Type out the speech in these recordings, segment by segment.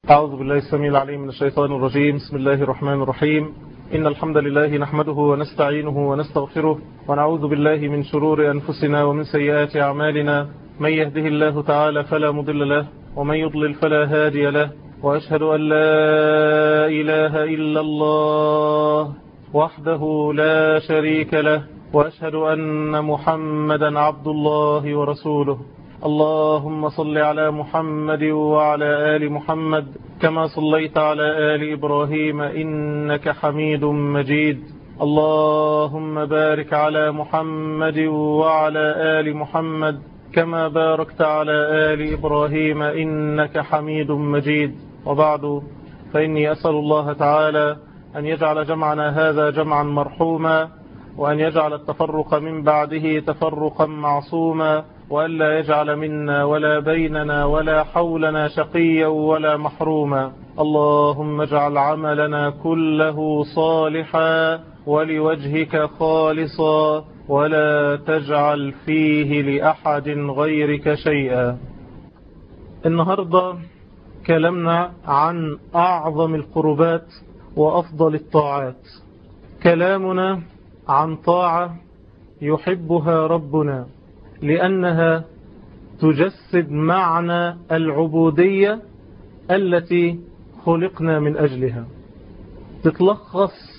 أعوذ بالله السميع العليم من الشيطان الرجيم بسم الله الرحمن الرحيم إن الحمد لله نحمده ونستعينه ونستغفره ونعوذ بالله من شرور أنفسنا ومن سيئات أعمالنا من يهده الله تعالى فلا مضل له ومن يضلل فلا هادي له وأشهد أن لا إله إلا الله وحده لا شريك له وأشهد أن محمدا عبد الله ورسوله اللهم صل على محمد وعلى آل محمد كما صليت على آل إبراهيم إنك حميد مجيد اللهم بارك على محمد وعلى آل محمد كما باركت على آل إبراهيم إنك حميد مجيد وبعد فإني أسأل الله تعالى أن يجعل جمعنا هذا جمعا مرحوما وأن يجعل التفرق من بعده تفرقا معصوما وألا يجعل منا ولا بيننا ولا حولنا شقيا ولا محروما اللهم اجعل عملنا كله صالحا ولوجهك خالصا ولا تجعل فيه لأحد غيرك شيئا النهاردة كلامنا عن أعظم القربات وأفضل الطاعات كلامنا عن طاعة يحبها ربنا لأنها تجسد معنى العبودية التي خلقنا من أجلها تتلخص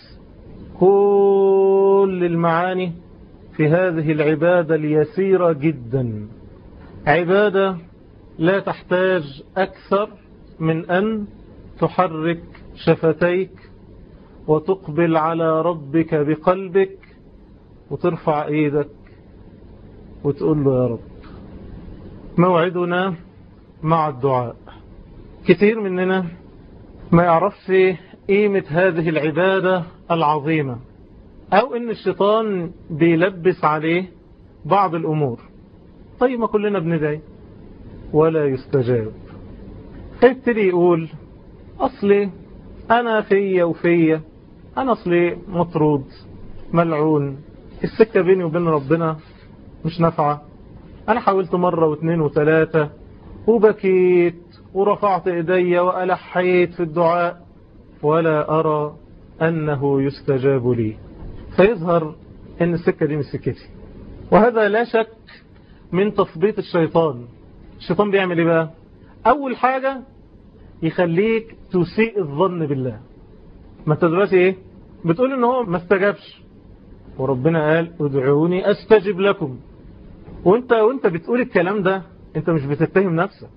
كل المعاني في هذه العبادة اليسيرة جدا عبادة لا تحتاج أكثر من أن تحرك شفتيك وتقبل على ربك بقلبك وترفع ايدك وتقول له يا رب موعدنا مع الدعاء كثير مننا ما يعرفش قيمة هذه العبادة العظيمة او ان الشيطان بيلبس عليه بعض الامور طيب ما كلنا بندعي ولا يستجاب فيبتدي يقول اصلي انا فيا وفيا انا اصلي مطرود ملعون السكة بيني وبين ربنا مش نافعة انا حاولت مرة واثنين وثلاثة وبكيت ورفعت ايدي والحيت في الدعاء ولا ارى انه يستجاب لي فيظهر ان السكة دي مش سكتي وهذا لا شك من تثبيط الشيطان الشيطان بيعمل ايه بقى اول حاجة يخليك تسيء الظن بالله ما انت دلوقتي ايه بتقول ان هو ما استجابش وربنا قال ادعوني استجب لكم وانت وانت بتقول الكلام ده انت مش بتتهم نفسك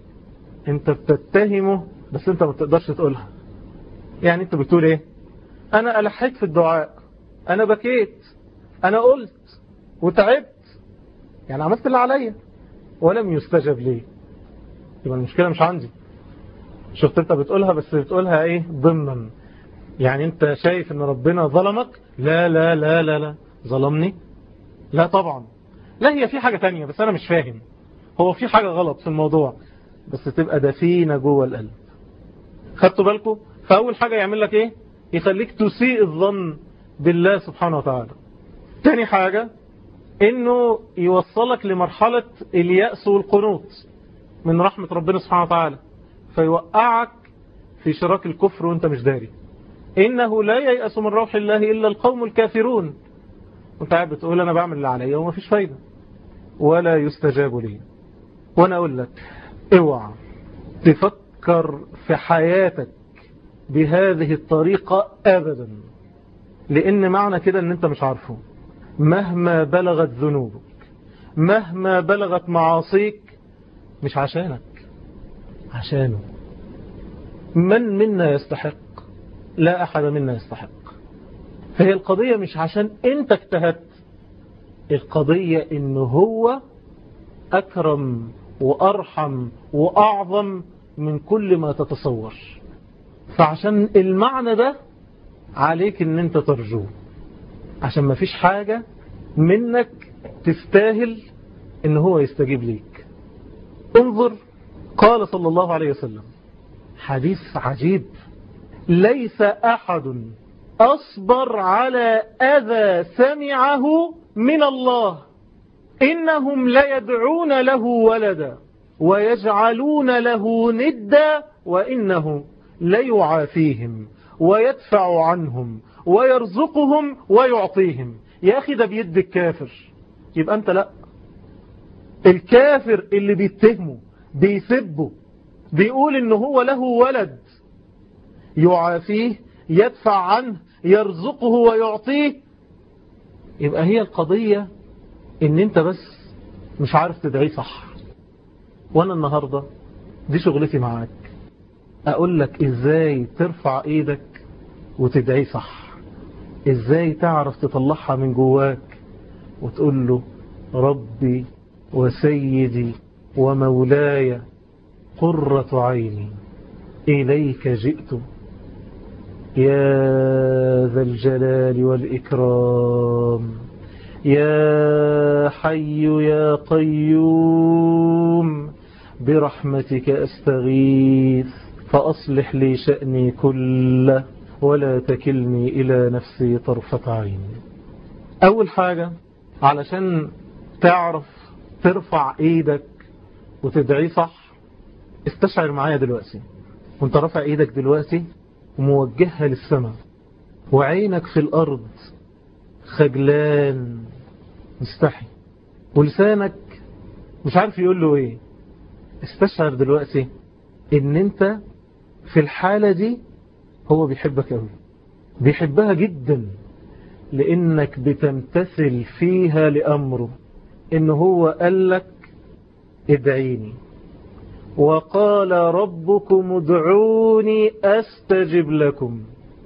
انت بتتهمه بس انت ما بتقدرش تقولها يعني انت بتقول ايه انا الحيت في الدعاء انا بكيت انا قلت وتعبت يعني عملت اللي عليا ولم يستجب لي يبقى المشكلة مش عندي شفت انت بتقولها بس بتقولها ايه ضمنا يعني انت شايف ان ربنا ظلمك لا لا لا لا لا ظلمني لا طبعا لا هي في حاجة تانية بس انا مش فاهم هو في حاجة غلط في الموضوع بس تبقى دفينة جوه القلب خدتوا بالكم فاول حاجة يعمل لك ايه يخليك تسيء الظن بالله سبحانه وتعالى تاني حاجة انه يوصلك لمرحلة اليأس والقنوط من رحمة ربنا سبحانه وتعالى فيوقعك في شراك الكفر وانت مش داري إنه لا ييأس من روح الله إلا القوم الكافرون وانت قاعد بتقول أنا بعمل اللي عليا وما فيش فايدة ولا يستجاب لي وانا أقول لك اوعى تفكر في حياتك بهذه الطريقة أبدا لأن معنى كده أن أنت مش عارفه مهما بلغت ذنوبك مهما بلغت معاصيك مش عشانك عشانه من منا يستحق لا أحد منا يستحق فهي القضية مش عشان أنت اجتهدت القضية إنه هو أكرم وأرحم وأعظم من كل ما تتصور فعشان المعنى ده عليك ان انت ترجوه عشان ما فيش حاجة منك تستاهل ان هو يستجيب ليك انظر قال صلى الله عليه وسلم حديث عجيب ليس أحد أصبر على أذى سمعه من الله إنهم ليدعون له ولدا ويجعلون له ندا وإنه ليعافيهم ويدفع عنهم ويرزقهم ويعطيهم يا أخي ده بيد الكافر يبقى أنت لا الكافر اللي بيتهمه بيسبه بيقول إنه هو له ولد يعافيه يدفع عنه يرزقه ويعطيه يبقى هي القضية ان انت بس مش عارف تدعيه صح وانا النهاردة دي شغلتي معاك اقول لك ازاي ترفع ايدك وتدعيه صح ازاي تعرف تطلعها من جواك وتقول له ربي وسيدي ومولاي قرة عيني إليك جئت يا ذا الجلال والإكرام يا حي يا قيوم برحمتك أستغيث فأصلح لي شأني كله ولا تكلني إلى نفسي طرفة عين أول حاجة علشان تعرف ترفع ايدك وتدعيه صح استشعر معايا دلوقتي وانت رافع ايدك دلوقتي وموجهها للسماء وعينك في الأرض خجلان مستحي ولسانك مش عارف يقول له ايه استشعر دلوقتي ان انت في الحالة دي هو بيحبك قوي بيحبها جدا لانك بتمتثل فيها لأمره ان هو قال لك ادعيني وقال ربكم ادعوني استجب لكم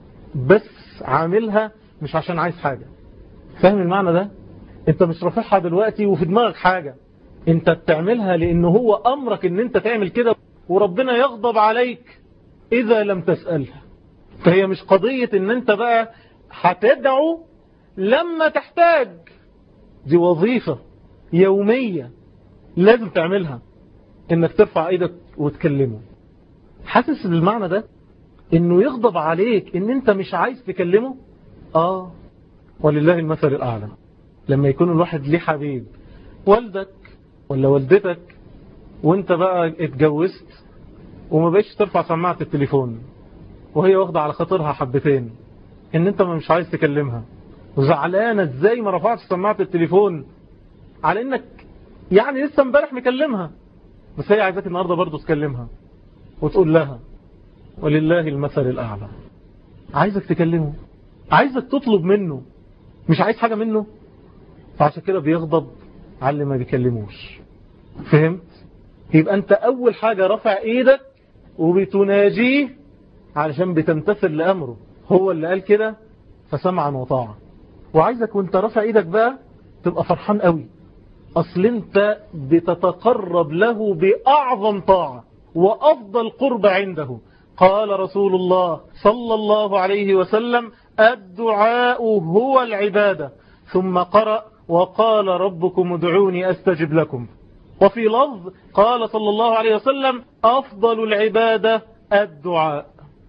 بس عاملها مش عشان عايز حاجة فاهم المعنى ده انت مش رافعها دلوقتي وفي دماغك حاجة انت بتعملها لان هو امرك ان انت تعمل كده وربنا يغضب عليك اذا لم تسألها فهي مش قضية ان انت بقى هتدعو لما تحتاج دي وظيفة يومية لازم تعملها انك ترفع ايدك وتكلمه حاسس بالمعنى ده انه يغضب عليك ان انت مش عايز تكلمه اه ولله المثل الاعلى لما يكون الواحد ليه حبيب والدك ولا والدتك وانت بقى اتجوزت وما بقيتش ترفع سماعة التليفون وهي واخدة على خاطرها حبتين ان انت مش عايز تكلمها وزعلانة ازاي ما رفعتش سماعة التليفون على انك يعني لسه امبارح مكلمها بس هي عايزاك النهاردة برضو تكلمها وتقول لها ولله المثل الأعلى عايزك تكلمه عايزك تطلب منه مش عايز حاجة منه فعشان كده بيغضب على اللي ما بيكلموش فهمت يبقى انت اول حاجة رفع ايدك وبتناجيه علشان بتمتثل لأمره هو اللي قال كده فسمعا وطاعا وعايزك وانت رفع ايدك بقى تبقى فرحان قوي أصل أنت بتتقرب له بأعظم طاعة وأفضل قرب عنده قال رسول الله صلى الله عليه وسلم الدعاء هو العبادة ثم قرأ وقال ربكم ادعوني أستجب لكم وفي لفظ قال صلى الله عليه وسلم أفضل العبادة الدعاء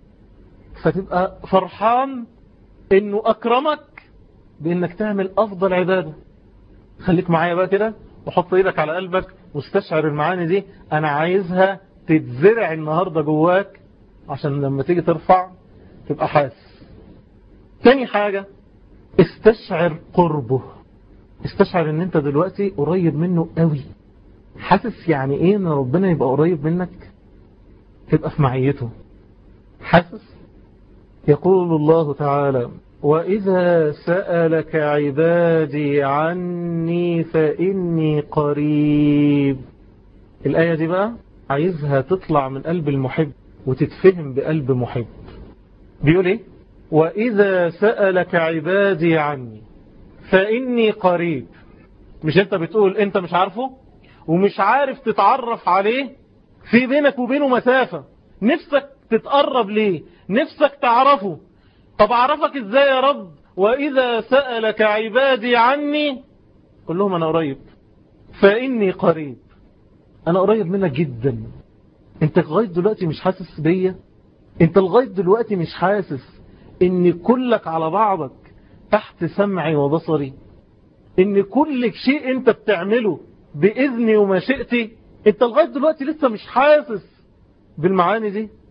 فتبقى فرحان انه اكرمك بانك تعمل افضل عبادة خليك معايا بقى كده وحط ايدك على قلبك واستشعر المعاني دي انا عايزها تتزرع النهاردة جواك عشان لما تيجي ترفع تبقى حاسس تاني حاجة استشعر قربه استشعر ان انت دلوقتي قريب منه قوي حاسس يعني ايه ان ربنا يبقى قريب منك تبقى في معيته حاسس يقول الله تعالى وإذا سألك عبادي عني فإني قريب الآية دي بقى عايزها تطلع من قلب المحب وتتفهم بقلب محب بيقول ايه وإذا سألك عبادي عني فإني قريب مش انت بتقول انت مش عارفه ومش عارف تتعرف عليه في بينك وبينه مسافة نفسك تتقرب ليه نفسك تعرفه طب اعرفك ازاي يا رب واذا سألك عبادي عني قل لهم انا قريب فاني قريب انا قريب منك جدا انت لغاية دلوقتي مش حاسس بيا انت لغاية دلوقتي مش حاسس ان كلك على بعضك تحت سمعي وبصري ان كل شيء انت بتعمله بإذني ومشيئتي انت لغاية دلوقتي لسه مش حاسس بالمعاني دي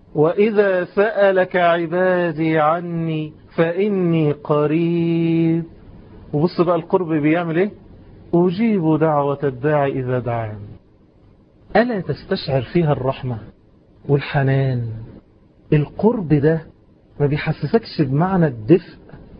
وإذا سألك عبادي عني فإني قريب وبص بقى القرب بيعمل ايه أجيب دعوة الداعي إذا دعان ألا تستشعر فيها الرحمة والحنان القرب ده ما بيحسسكش بمعنى الدفء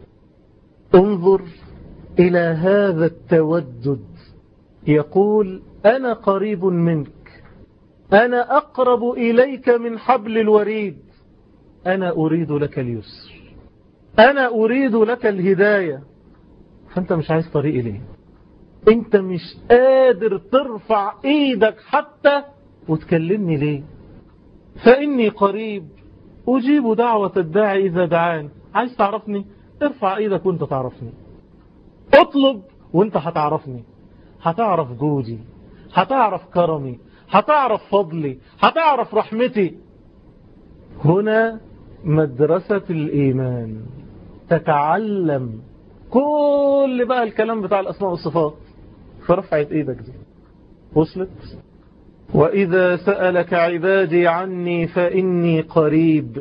انظر إلى هذا التودد يقول أنا قريب منك أنا أقرب إليك من حبل الوريد أنا أريد لك اليسر أنا أريد لك الهداية فأنت مش عايز طريقي ليه أنت مش قادر ترفع إيدك حتى وتكلمني ليه فإني قريب أجيب دعوة الداعي إذا دعان عايز تعرفني ارفع إيدك وانت تعرفني اطلب وانت هتعرفني هتعرف جودي هتعرف كرمي هتعرف فضلي هتعرف رحمتي هنا مدرسة الإيمان تتعلم كل بقى الكلام بتاع الأسماء والصفات فرفعت إيدك دي وصلت وإذا سألك عبادي عني فإني قريب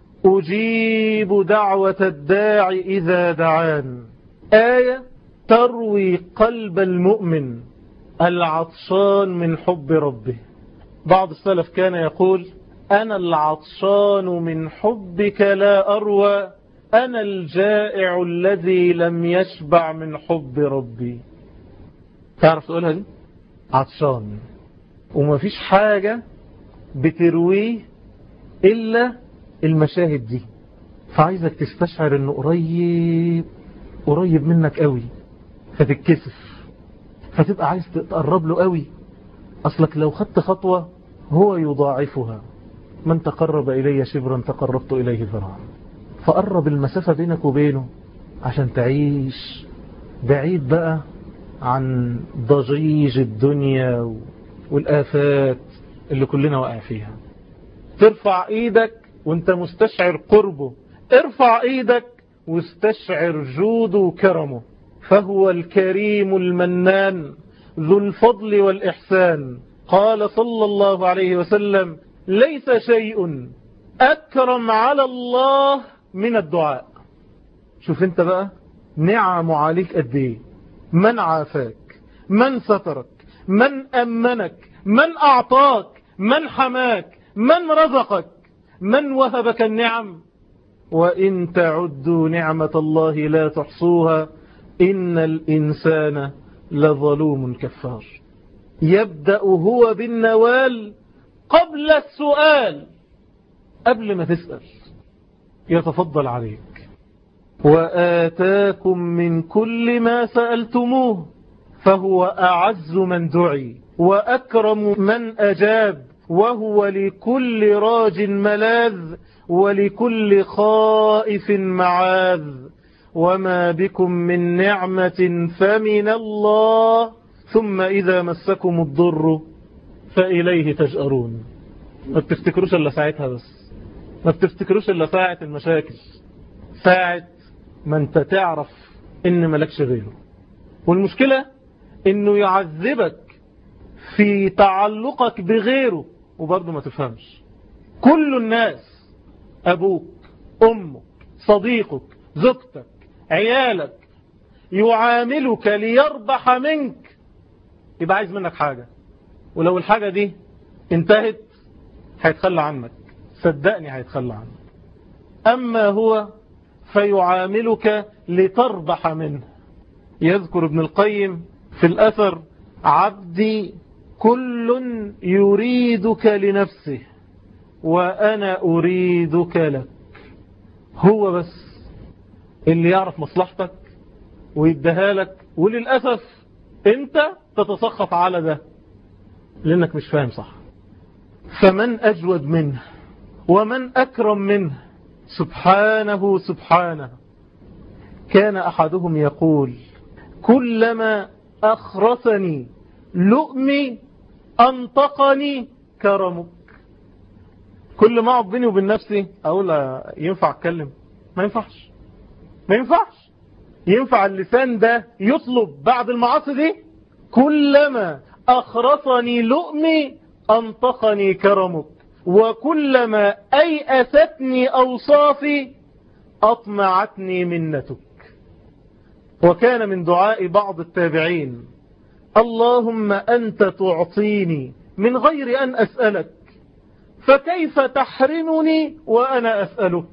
أجيب دعوة الداعي إذا دعان آية تروي قلب المؤمن العطشان من حب ربه بعض السلف كان يقول أنا العطشان من حبك لا أروى أنا الجائع الذي لم يشبع من حب ربي تعرف تقولها دي عطشان وما فيش حاجة بترويه إلا المشاهد دي فعايزك تستشعر انه قريب قريب منك قوي فتتكسف فتبقى عايز تقرب له قوي أصلك لو خدت خطوة هو يضاعفها من تقرب إلي شبرا تقربت إليه ذراعا فقرب المسافة بينك وبينه عشان تعيش بعيد بقى عن ضجيج الدنيا والآفات اللي كلنا واقع فيها ترفع ايدك وانت مستشعر قربه ارفع ايدك واستشعر جوده وكرمه فهو الكريم المنان ذو الفضل والإحسان قال صلى الله عليه وسلم ليس شيء أكرم على الله من الدعاء شوف انت بقى نعم عليك قد ايه من عافاك من سترك من أمنك من أعطاك من حماك من رزقك من وهبك النعم وإن تعدوا نعمة الله لا تحصوها إن الإنسان لظلوم كفار يبدأ هو بالنوال قبل السؤال قبل ما تسأل يتفضل عليك وآتاكم من كل ما سألتموه فهو أعز من دعي وأكرم من أجاب وهو لكل راج ملاذ ولكل خائف معاذ وما بكم من نعمة فمن الله ثم إذا مسكم الضر فإليه تجأرون ما بتفتكروش إلا ساعتها بس ما بتفتكروش إلا ساعة المشاكل ساعة ما انت تعرف ان ملكش غيره والمشكلة انه يعذبك في تعلقك بغيره وبرضه ما تفهمش كل الناس أبوك أمك صديقك زوجتك عيالك يعاملك ليربح منك يبقى عايز منك حاجة ولو الحاجة دي انتهت هيتخلى عنك صدقني هيتخلى عنك أما هو فيعاملك لتربح منه يذكر ابن القيم في الأثر عبدي كل يريدك لنفسه وأنا أريدك لك هو بس اللي يعرف مصلحتك ويديها لك وللأسف انت تتسخط على ده لانك مش فاهم صح فمن أجود منه ومن أكرم منه سبحانه سبحانه كان أحدهم يقول كلما أخرسني لؤمي أنطقني كرمك كل ما أقعد بيني وبين نفسي أقول ينفع أتكلم ما ينفعش ما ينفعش ينفع اللسان ده يطلب بعد المعاصي دي كلما أخرسني لؤمي أنطقني كرمك وكلما أيأستني أوصافي أطمعتني منتك وكان من دعاء بعض التابعين اللهم أنت تعطيني من غير أن أسألك فكيف تحرمني وأنا أسألك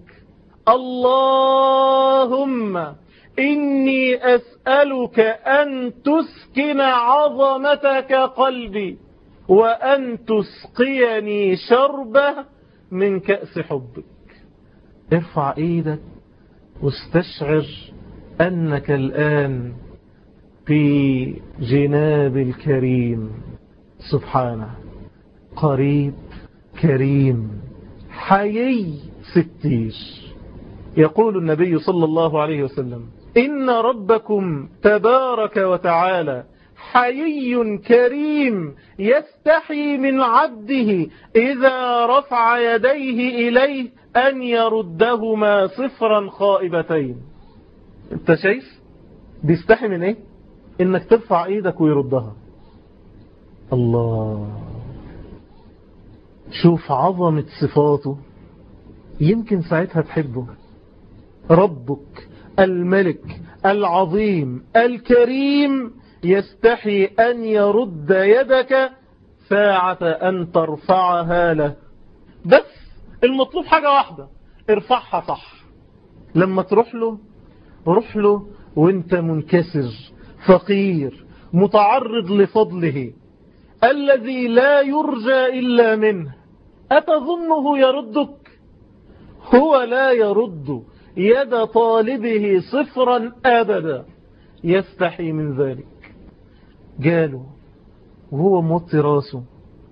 اللهم إني أسألك أن تسكن عظمتك قلبي وأن تسقيني شربة من كأس حبك ارفع ايدك واستشعر أنك الآن في جناب الكريم سبحانه قريب كريم حيي ستير يقول النبي صلى الله عليه وسلم إن ربكم تبارك وتعالى حيي كريم يستحي من عبده إذا رفع يديه إليه أن يردهما صفرا خائبتين انت شايف بيستحي من ايه انك ترفع ايدك ويردها الله شوف عظمة صفاته يمكن ساعتها تحبه ربك الملك العظيم الكريم يستحي أن يرد يدك ساعة أن ترفعها له بس المطلوب حاجة واحدة ارفعها صح لما تروح له روح له وانت منكسر فقير متعرض لفضله الذي لا يرجى إلا منه أتظنه يردك هو لا يرد يد طالبه صفرا أبدا يستحي من ذلك قالوا وهو موطي راسه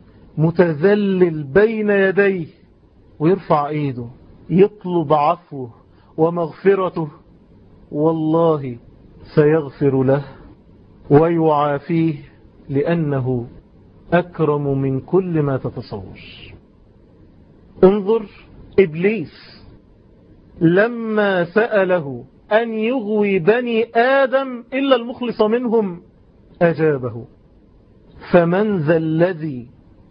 متذلل بين يديه ويرفع ايده يطلب عفوه ومغفرته والله سيغفر له ويعافيه لأنه أكرم من كل ما تتصور انظر إبليس لما سأله أن يغوي بني آدم إلا المخلص منهم أجابه فمن ذا الذي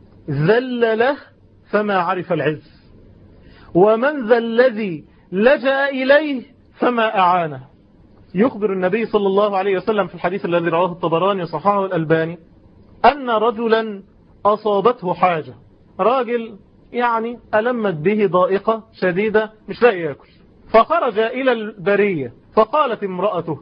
ذل له فما عرف العز ومن ذا الذي لجأ إليه فما أعانه يخبر النبي صلى الله عليه وسلم في الحديث الذي رواه الطبراني وصححه الألباني أن رجلا أصابته حاجة راجل يعني ألمت به ضائقة شديدة مش لاقي يأكل فخرج إلى البرية فقالت امرأته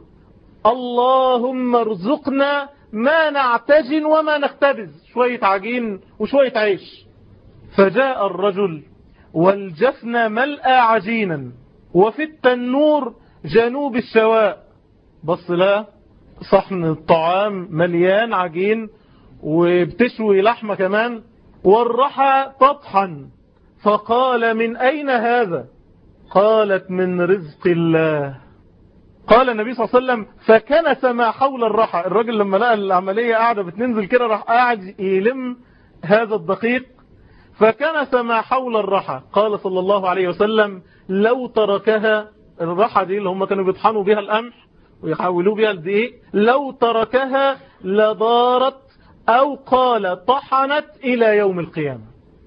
اللهم ارزقنا ما نعتجن وما نختبز شوية عجين وشوية عيش فجاء الرجل والجفن ملأ عجينا وفي التنور جنوب الشواء بص لا صحن الطعام مليان عجين وبتشوي لحمة كمان والرحى تطحن فقال من أين هذا قالت من رزق الله قال النبي صلى الله عليه وسلم فكنس ما حول الرحى الراجل لما لقى العملية قاعدة بتنزل كده راح قاعد يلم هذا الدقيق فكنس ما حول الرحى قال صلى الله عليه وسلم لو تركها الرحى دي اللي هم كانوا بيطحنوا بها القمح ويحولوا بها الدقيق لو تركها لضارت أو قال طحنت إلى يوم القيامة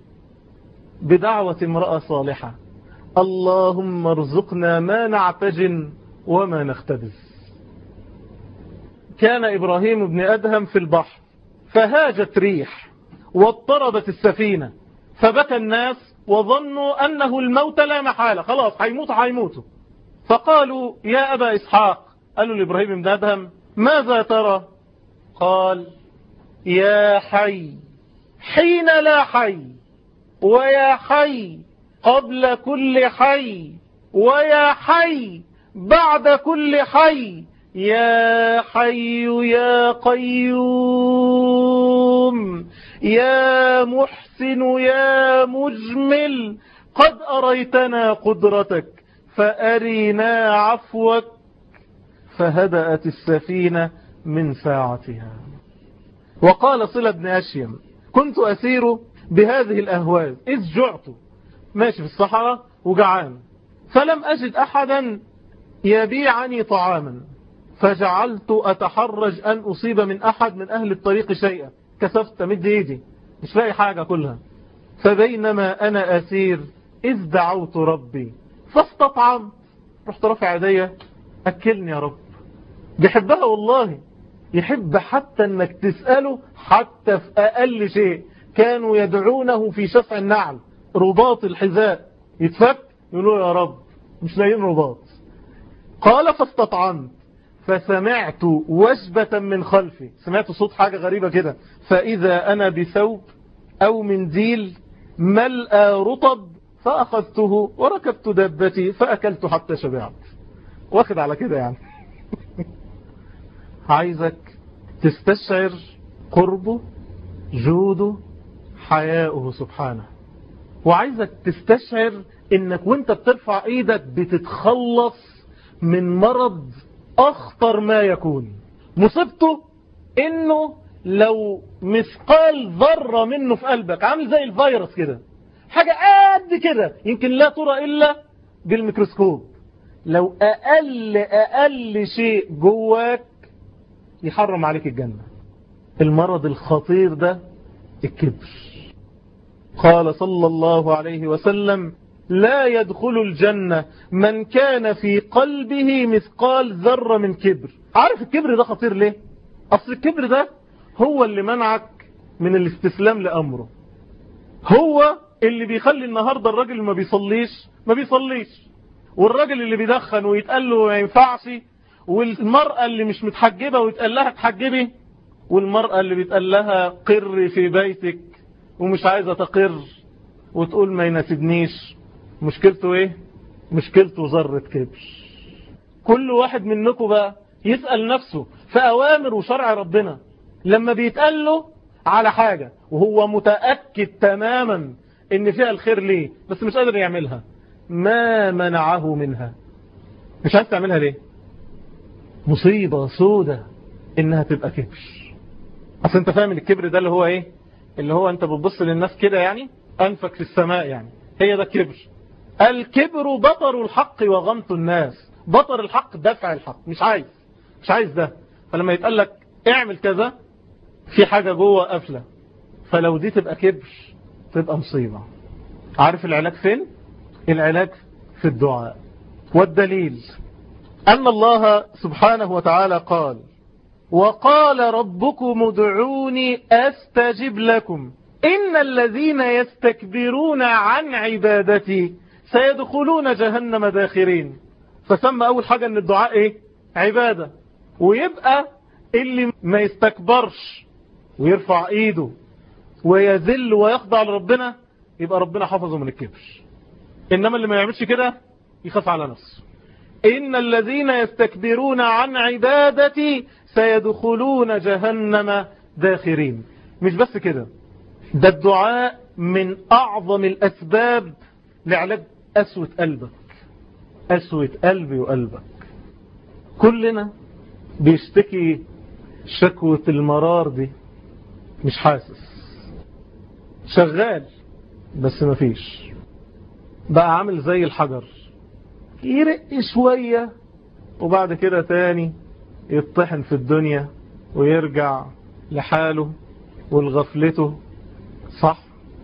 بدعوة امرأة صالحة اللهم ارزقنا ما نعتجن وما نختبز كان إبراهيم بن أدهم في البحر فهاجت ريح واضطربت السفينة فبكى الناس وظنوا أنه الموت لا محالة خلاص هيموت هيموتوا فقالوا يا أبا إسحاق قالوا لإبراهيم بن أدهم ماذا ترى قال يا حي حين لا حي ويا حي قبل كل حي ويا حي بعد كل حي يا حي يا قيوم يا محسن يا مجمل قد أريتنا قدرتك فأرنا عفوك فهدأت السفينة من ساعتها وقال صلة بن أشيم كنت أسير بهذه الأهواز إذ جعت ماشي في الصحراء وجعان فلم أجد أحدا يبيعني طعاما فجعلت أتحرج أن أصيب من أحد من أهل الطريق شيئا كسفت مد إيدي مش لاقي حاجة كلها فبينما أنا أسير إذ دعوت ربي فاستطعمت رحت رافع يدي أكلني يا رب بيحبها والله يحب حتى أنك تسأله حتى في أقل شيء كانوا يدعونه في شفع النعل رباط الحذاء يتفك يقولوا يا رب مش لاقيين رباط قال فاستطعمت فسمعت وجبة من خلفي سمعت صوت حاجة غريبة كده فإذا أنا بثوب أو منديل ملأ رطب فأخذته وركبت دبتي فأكلت حتى شبعت واخد على كده يعني عايزك تستشعر قربه جوده حياؤه سبحانه وعايزك تستشعر انك وانت بترفع ايدك بتتخلص من مرض اخطر ما يكون مصيبته انه لو مثقال ذرة منه في قلبك عامل زي الفيروس كده حاجة قد كده يمكن لا ترى إلا بالميكروسكوب لو أقل أقل شيء جواك يحرم عليك الجنة المرض الخطير ده الكبر قال صلى الله عليه وسلم لا يدخل الجنة من كان في قلبه مثقال ذرة من كبر عارف الكبر ده خطير ليه أصل الكبر ده هو اللي منعك من الاستسلام لأمره هو اللي بيخلي النهاردة الراجل اللي ما بيصليش ما بيصليش والراجل اللي بيدخن ويتقال له ما ينفعش والمرأة اللي مش متحجبة ويتقال لها تحجبي والمرأة اللي بيتقال لها قر في بيتك ومش عايزة تقر وتقول ما يناسبنيش مشكلته ايه مشكلته ذرة كبر كل واحد منكم بقى يسأل نفسه في أوامر وشرع ربنا لما بيتقال له على حاجة وهو متأكد تماما ان فيها الخير ليه بس مش قادر يعملها ما منعه منها مش عايز تعملها ليه مصيبة سودة انها تبقى كبر اصل انت فاهم الكبر ده اللي هو ايه اللي هو انت بتبص للناس كده يعني انفك في السماء يعني هي ده الكبر الكبر بطر الحق وغمط الناس بطر الحق دفع الحق مش عايز مش عايز ده فلما يتقال لك اعمل كذا في حاجة جوه قافلة فلو دي تبقى كبر تبقى مصيبة عارف العلاج فين العلاج في الدعاء والدليل أن الله سبحانه وتعالى قال وقال ربكم ادعوني أستجب لكم إن الذين يستكبرون عن عبادتي سيدخلون جهنم داخرين فسمى أول حاجة أن الدعاء إيه؟ عبادة ويبقى اللي ما يستكبرش ويرفع إيده ويذل ويخضع لربنا يبقى ربنا حفظه من الكبر إنما اللي ما يعملش كده يخاف على نفسه إن الذين يستكبرون عن عبادتي سيدخلون جهنم داخرين مش بس كده ده الدعاء من أعظم الأسباب لعلاج أسوة قلبك أسوة قلبي وقلبك كلنا بيشتكي شكوة المرار دي مش حاسس شغال بس مفيش بقى عامل زي الحجر يرق شوية وبعد كده تاني يطحن في الدنيا ويرجع لحاله والغفلته صح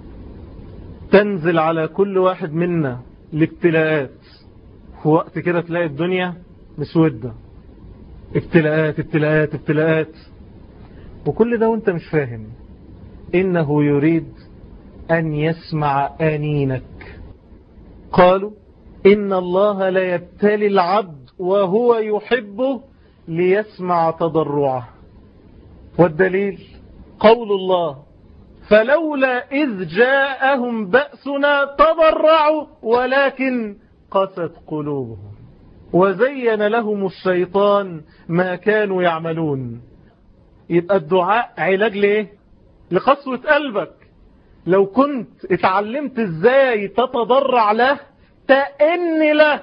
تنزل على كل واحد منا الابتلاءات في وقت كده تلاقي الدنيا مسودة ابتلاءات ابتلاءات ابتلاءات وكل ده وانت مش فاهم إنه يريد أن يسمع آنينك قالوا إن الله لا يبتلي العبد وهو يحبه ليسمع تضرعه والدليل قول الله فلولا إذ جاءهم بأسنا تضرعوا ولكن قست قلوبهم وزين لهم الشيطان ما كانوا يعملون يبقى الدعاء علاج ليه لقسوة قلبك لو كنت اتعلمت ازاي تتضرع له تأن له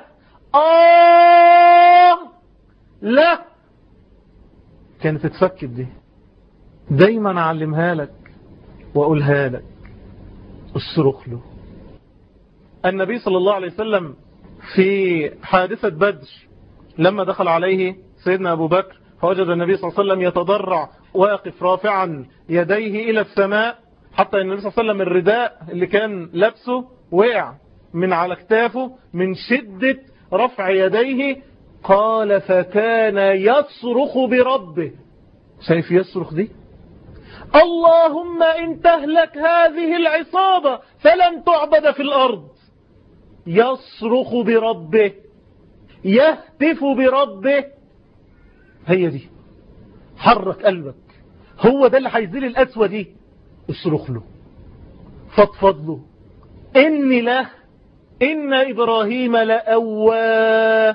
آه لا كانت اتفكت دي دايما اعلمها لك واقولها لك اصرخ له النبي صلى الله عليه وسلم في حادثة بدر لما دخل عليه سيدنا أبو بكر فوجد النبي صلى الله عليه وسلم يتضرع واقف رافعا يديه إلى السماء حتى النبي صلى الله عليه وسلم الرداء اللي كان لابسه وقع من على كتافه من شدة رفع يديه قال فكان يصرخ بربه شايف يصرخ دي اللهم إن تهلك هذه العصابة فلن تعبد في الأرض يصرخ بربه يهتف بربه هي دي حرك قلبك هو ده اللي هيزيل الأسوة دي اصرخ له فضفض له إني له إن إبراهيم لأواه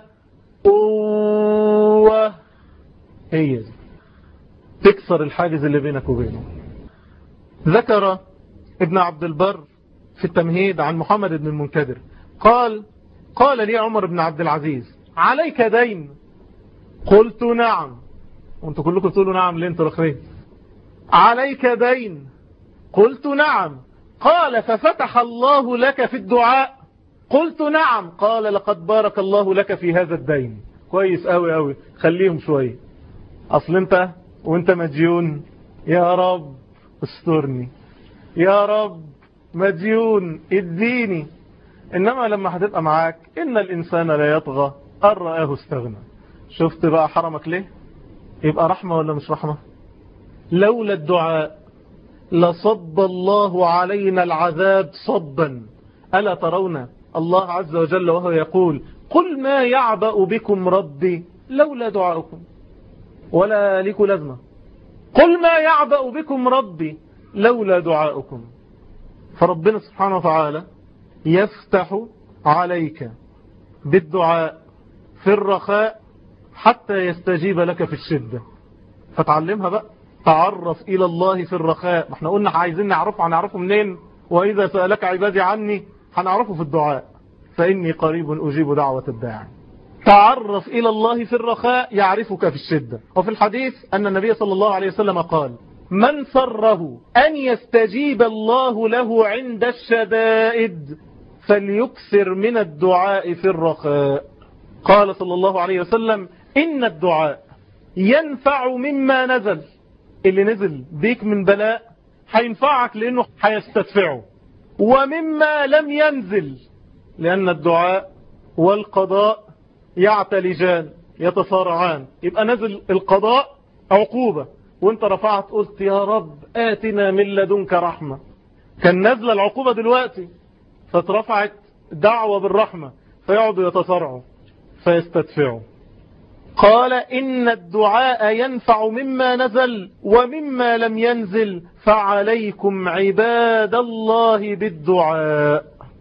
أوه هي دي تكسر الحاجز اللي بينك وبينه ذكر ابن عبد البر في التمهيد عن محمد بن المنكدر قال قال لي عمر بن عبد العزيز عليك دين قلت نعم وانتوا كلكم تقولوا نعم ليه انتوا الاخرين عليك دين قلت نعم قال ففتح الله لك في الدعاء قلت نعم قال لقد بارك الله لك في هذا الدين كويس قوي قوي خليهم شوية اصل انت وانت مديون يا رب استرني يا رب مديون اديني انما لما هتبقى معاك ان الانسان لا يطغى ان رآه استغنى شفت بقى حرمك ليه يبقى رحمة ولا مش رحمة لولا الدعاء لصب الله علينا العذاب صبا ألا ترون الله عز وجل وهو يقول قل ما يعبأ بكم ربي لولا دعاؤكم ولا لكم لازمة قل ما يعبأ بكم ربي لولا دعاؤكم فربنا سبحانه وتعالى يفتح عليك بالدعاء في الرخاء حتى يستجيب لك في الشدة فتعلمها بقى تعرف إلى الله في الرخاء ما احنا قلنا عايزين نعرفه هنعرفه منين وإذا سألك عبادي عني هنعرفه في الدعاء فإني قريب أجيب دعوة الداعي تعرف إلى الله في الرخاء يعرفك في الشدة وفي الحديث أن النبي صلى الله عليه وسلم قال من سره أن يستجيب الله له عند الشدائد فليكثر من الدعاء في الرخاء قال صلى الله عليه وسلم إن الدعاء ينفع مما نزل اللي نزل بيك من بلاء هينفعك لأنه هيستدفعه ومما لم ينزل لأن الدعاء والقضاء يعتلجان يتصارعان يبقى نزل القضاء عقوبة وانت رفعت قلت يا رب آتنا من لدنك رحمة كان نزل العقوبة دلوقتي فاترفعت دعوة بالرحمة فيقعدوا يتصارعوا فيستدفعوا قال إن الدعاء ينفع مما نزل ومما لم ينزل فعليكم عباد الله بالدعاء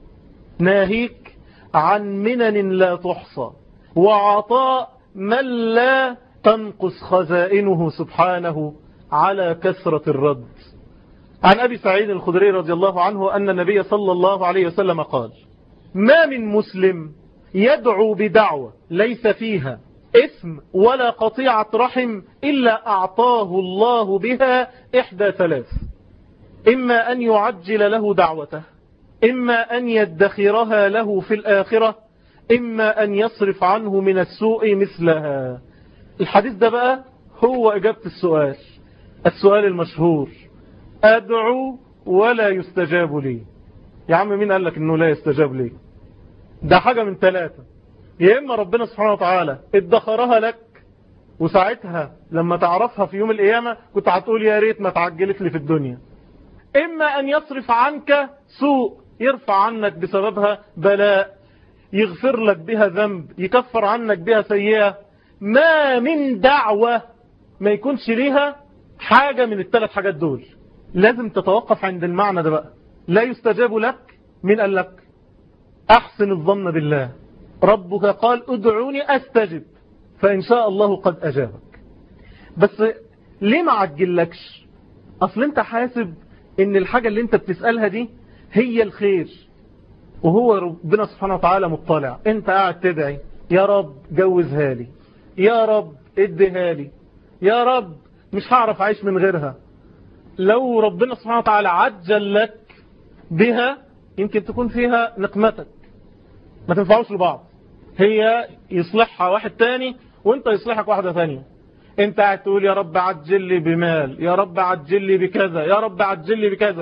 ناهيك عن منن لا تحصى وعطاء من لا تنقص خزائنه سبحانه على كثرة الرد عن أبي سعيد الخدري رضي الله عنه أن النبي صلى الله عليه وسلم قال ما من مسلم يدعو بدعوة ليس فيها اسم ولا قطيعة رحم إلا أعطاه الله بها إحدى ثلاث إما أن يعجل له دعوته إما أن يدخرها له في الآخرة إما أن يصرف عنه من السوء مثلها الحديث ده بقى هو إجابة السؤال السؤال المشهور أدعو ولا يستجاب لي يا عم مين قال لك أنه لا يستجاب لي ده حاجة من ثلاثة يا إما ربنا سبحانه وتعالى ادخرها لك وساعتها لما تعرفها في يوم القيامة كنت هتقول يا ريت ما تعجلت لي في الدنيا إما أن يصرف عنك سوء يرفع عنك بسببها بلاء يغفر لك بها ذنب يكفر عنك بها سيئة ما من دعوة ما يكونش ليها حاجة من الثلاث حاجات دول لازم تتوقف عند المعنى ده بقى لا يستجاب لك من قال لك أحسن الظن بالله ربك قال ادعوني أستجب فإن شاء الله قد أجابك بس ليه ما عجلكش أصل انت حاسب ان الحاجة اللي انت بتسألها دي هي الخير وهو ربنا سبحانه وتعالى مطلع انت قاعد تدعي يا رب جوزها لي يا رب اديها لي يا رب مش هعرف اعيش من غيرها لو ربنا سبحانه وتعالى عجل لك بها يمكن تكون فيها نقمتك ما تنفعوش لبعض هي يصلحها واحد تاني وانت يصلحك واحدة ثانية انت قاعد تقول يا رب عجل لي بمال يا رب عجل لي بكذا يا رب عجل لي بكذا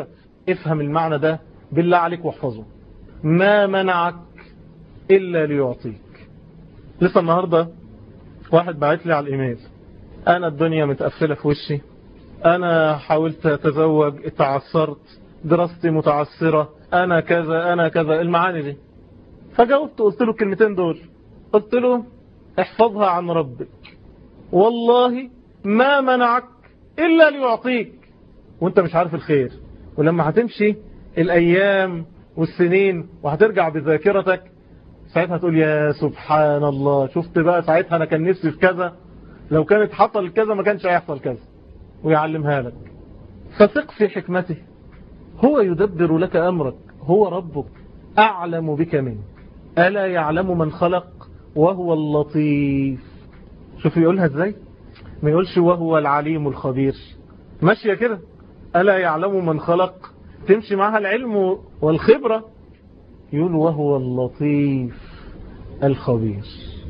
افهم المعنى ده بالله عليك واحفظه ما منعك إلا ليعطيك لسه النهاردة واحد بعت لي على الإيميل أنا الدنيا متقفلة في وشي أنا حاولت أتزوج اتعثرت دراستي متعثرة أنا كذا أنا كذا المعاني دي فجاوبت قلت له الكلمتين دول قلت له احفظها عن ربك والله ما منعك إلا ليعطيك وانت مش عارف الخير ولما هتمشي الأيام والسنين وهترجع بذاكرتك ساعتها تقول يا سبحان الله شفت بقى ساعتها أنا كان نفسي في كذا لو كانت حصل كذا ما كانش هيحصل كذا ويعلمها لك فثق في حكمته هو يدبر لك أمرك هو ربك أعلم بك منه ألا يعلم من خلق وهو اللطيف شوف يقولها ازاي ما يقولش وهو العليم الخبير ماشية كده ألا يعلم من خلق تمشي معها العلم والخبرة يقول وهو اللطيف الخبير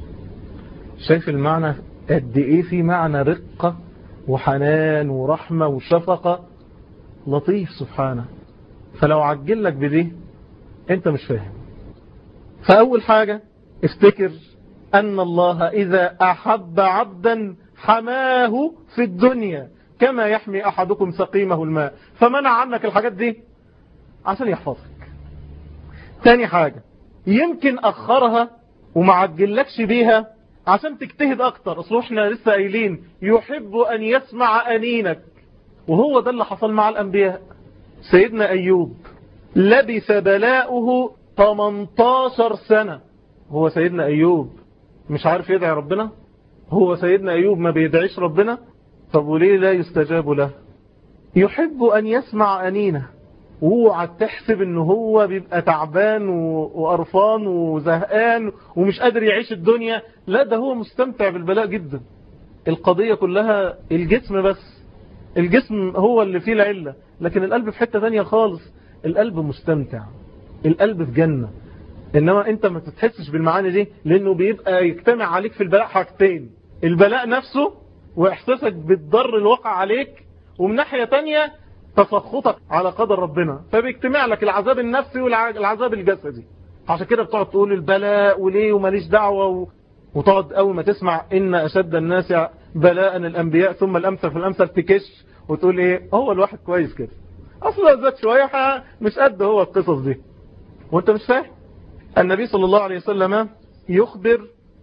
شايف المعنى قد ايه في معنى رقة وحنان ورحمة وشفقة لطيف سبحانه فلو عجل لك بدي انت مش فاهم فأول حاجة افتكر أن الله إذا أحب عبدا حماه في الدنيا كما يحمي أحدكم سقيمه الماء فمنع عنك الحاجات دي عشان يحفظك تاني حاجة يمكن أخرها وما عجلكش بيها عشان تجتهد أكتر أصل احنا لسه قايلين يحب أن يسمع أنينك وهو ده اللي حصل مع الأنبياء سيدنا أيوب لبث بلاؤه 18 سنة هو سيدنا أيوب مش عارف يدعي ربنا هو سيدنا أيوب ما بيدعيش ربنا طب وليه لا يستجاب له يحب أن يسمع أنينه اوعى تحسب ان هو بيبقى تعبان وقرفان وزهقان ومش قادر يعيش الدنيا لا ده هو مستمتع بالبلاء جدا القضية كلها الجسم بس الجسم هو اللي فيه العلة لكن القلب في حتة تانية خالص القلب مستمتع القلب في جنة انما انت ما تتحسش بالمعاني دي لانه بيبقى يجتمع عليك في البلاء حاجتين البلاء نفسه واحساسك بالضر الواقع عليك ومن ناحية تانية تسخطك على قدر ربنا فبيجتمع لك العذاب النفسي والعذاب الجسدي عشان كده بتقعد تقول البلاء وليه وماليش دعوة و... وتقعد اول ما تسمع ان اشد الناس بلاء الانبياء ثم الامثل في الامثل تكش وتقول ايه هو الواحد كويس كده اصلا زاد شوية مش قد هو القصص دي وانت مش فاهم النبي صلى الله عليه وسلم يخبر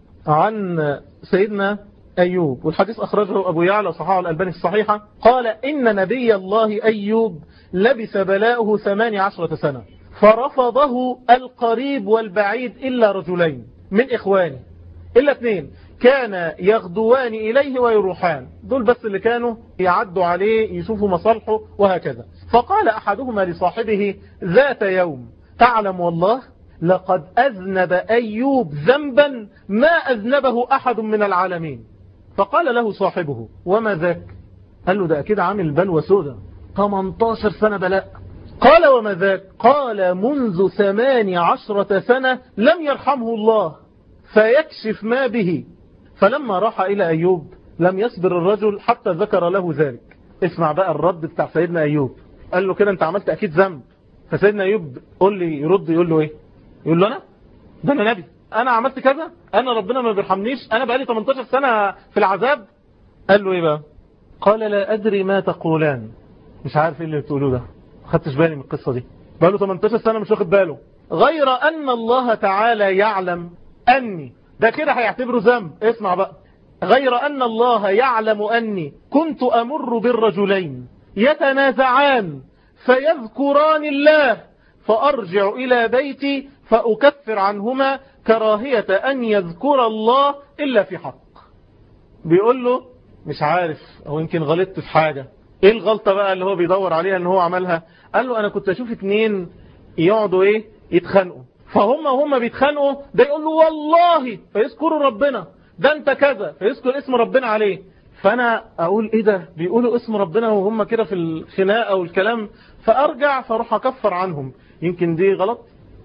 عن سيدنا أيوب والحديث أخرجه أبو يعلى صحاح الألباني الصحيحة قال إن نبي الله أيوب لبس بلاؤه ثماني عشرة سنة فرفضه القريب والبعيد إلا رجلين من إخوانه إلا اثنين كان يغدوان إليه ويروحان دول بس اللي كانوا يعدوا عليه يشوفوا مصالحه وهكذا فقال أحدهما لصاحبه ذات يوم تعلم والله لقد أذنب أيوب ذنبا ما أذنبه أحد من العالمين فقال له صاحبه وما ذاك قال له ده أكيد عامل بلوى سودة 18 سنة بلاء قال وما ذاك قال منذ ثمان عشرة سنة لم يرحمه الله فيكشف ما به فلما راح إلى أيوب لم يصبر الرجل حتى ذكر له ذلك اسمع بقى الرد بتاع سيدنا أيوب قال له كده انت عملت أكيد ذنب فسيدنا أيوب قول لي يرد يقول له ايه يقول له أنا ده أنا نبي أنا عملت كذا أنا ربنا ما بيرحمنيش أنا بقالي 18 سنة في العذاب قال له إيه بقى قال لا أدري ما تقولان مش عارف إيه اللي بتقولوه ده خدتش بالي من القصة دي بقاله 18 سنة مش واخد باله غير أن الله تعالى يعلم أني ده كده هيعتبره ذنب اسمع بقى غير أن الله يعلم أني كنت أمر بالرجلين يتنازعان فيذكران الله فأرجع إلى بيتي فأكفر عنهما كراهية أن يذكر الله إلا في حق بيقول له مش عارف أو يمكن غلطت في حاجة إيه الغلطة بقى اللي هو بيدور عليها أن هو عملها قال له أنا كنت أشوف اتنين يقعدوا إيه يتخانقوا فهم هم بيتخانقوا ده يقول له والله فيذكروا ربنا ده انت كذا فيذكر اسم ربنا عليه فانا اقول ايه ده بيقولوا اسم ربنا وهم كده في الخناقه والكلام فارجع فاروح اكفر عنهم يمكن دي غلط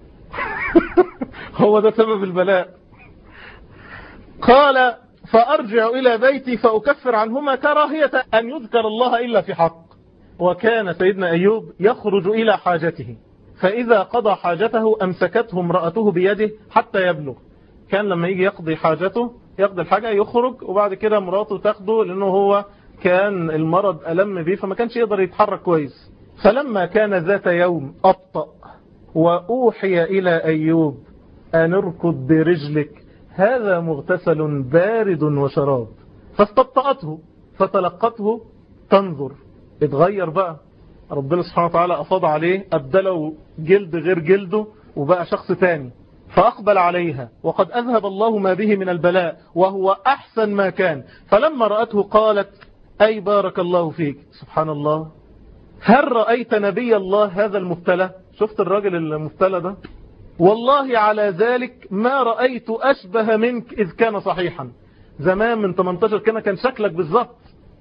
هو ده سبب البلاء قال فارجع الى بيتي فاكفر عنهما كراهيه ان يذكر الله الا في حق وكان سيدنا أيوب يخرج إلى حاجته فإذا قضى حاجته أمسكته امرأته بيده حتى يبلغ كان لما يجي يقضي حاجته يقضي الحاجة يخرج وبعد كده مراته تاخده لأنه هو كان المرض ألم به فما كانش يقدر يتحرك كويس فلما كان ذات يوم أبطأ وأوحي إلى أيوب أن اركض برجلك هذا مغتسل بارد وشراب فاستبطأته فتلقته تنظر اتغير بقى ربنا سبحانه وتعالى أفاض عليه أبدله جلد غير جلده وبقى شخص تاني فأقبل عليها وقد أذهب الله ما به من البلاء وهو أحسن ما كان فلما رأته قالت أي بارك الله فيك سبحان الله هل رأيت نبي الله هذا المبتلى شفت الراجل المبتلى ده والله على ذلك ما رأيت أشبه منك إذ كان صحيحا زمان من 18 كان كان شكلك بالظبط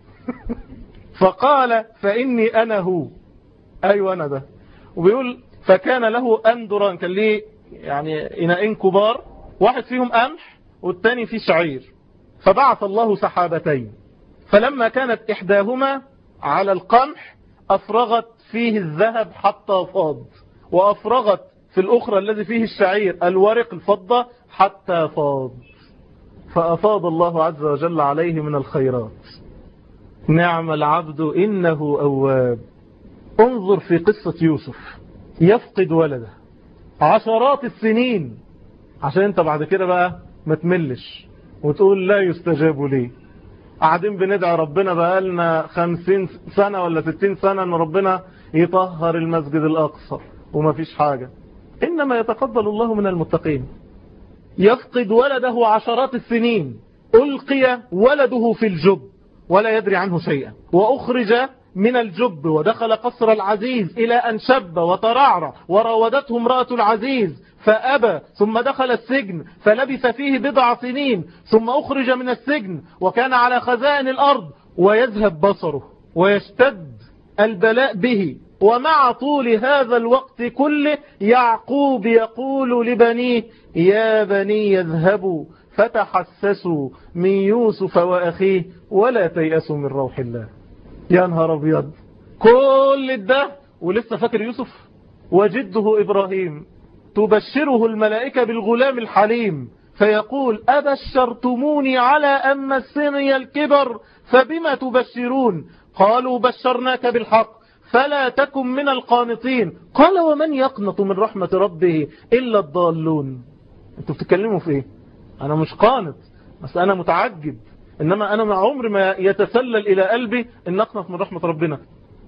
فقال فإني أنا هو أيوة أنا ده وبيقول فكان له أندران كان ليه يعني إناءين كبار واحد فيهم قمح والتاني فيه شعير فبعث الله سحابتين فلما كانت إحداهما على القمح أفرغت فيه الذهب حتى فاض وأفرغت في الأخرى الذي فيه الشعير الورق الفضة حتى فاض فأفاض الله عز وجل عليه من الخيرات نعم العبد إنه أواب انظر في قصة يوسف يفقد ولده عشرات السنين عشان انت بعد كده بقى ما تملش وتقول لا يستجاب لي قاعدين بندعي ربنا بقالنا خمسين سنة ولا ستين سنة ان ربنا يطهر المسجد الأقصى وما فيش حاجة إنما يتقبل الله من المتقين يفقد ولده عشرات السنين ألقي ولده في الجب ولا يدري عنه شيئا وأخرج من الجب ودخل قصر العزيز إلى أن شب وترعرع وراودته امرأة العزيز فأبى ثم دخل السجن فلبث فيه بضع سنين ثم أخرج من السجن وكان على خزائن الأرض ويذهب بصره ويشتد البلاء به ومع طول هذا الوقت كله يعقوب يقول لبنيه يا بني يذهبوا فتحسسوا من يوسف وأخيه ولا تيأسوا من روح الله يا نهار أبيض كل ده ولسه فاكر يوسف وجده إبراهيم تبشره الملائكة بالغلام الحليم فيقول أبشرتموني على أن مسني الكبر فبما تبشرون قالوا بشرناك بالحق فلا تكن من القانطين قال ومن يقنط من رحمة ربه إلا الضالون انتوا بتتكلموا في ايه انا مش قانط بس انا متعجب انما انا مع عمر ما يتسلل الى قلبي ان اقنط من رحمة ربنا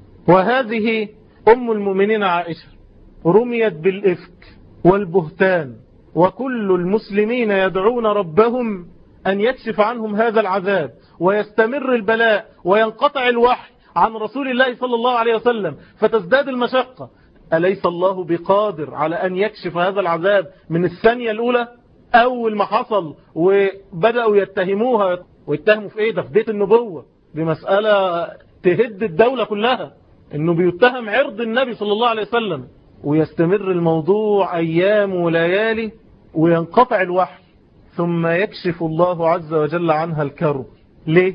وهذه ام المؤمنين عائشة رميت بالافك والبهتان وكل المسلمين يدعون ربهم أن يكشف عنهم هذا العذاب ويستمر البلاء وينقطع الوحي عن رسول الله صلى الله عليه وسلم فتزداد المشقة أليس الله بقادر على أن يكشف هذا العذاب من الثانية الأولى أول ما حصل وبدأوا يتهموها ويتهموا في إيه ده في بيت النبوة بمسألة تهد الدولة كلها إنه بيتهم عرض النبي صلى الله عليه وسلم ويستمر الموضوع أيام وليالي وينقطع الوحي ثم يكشف الله عز وجل عنها الكرب ليه؟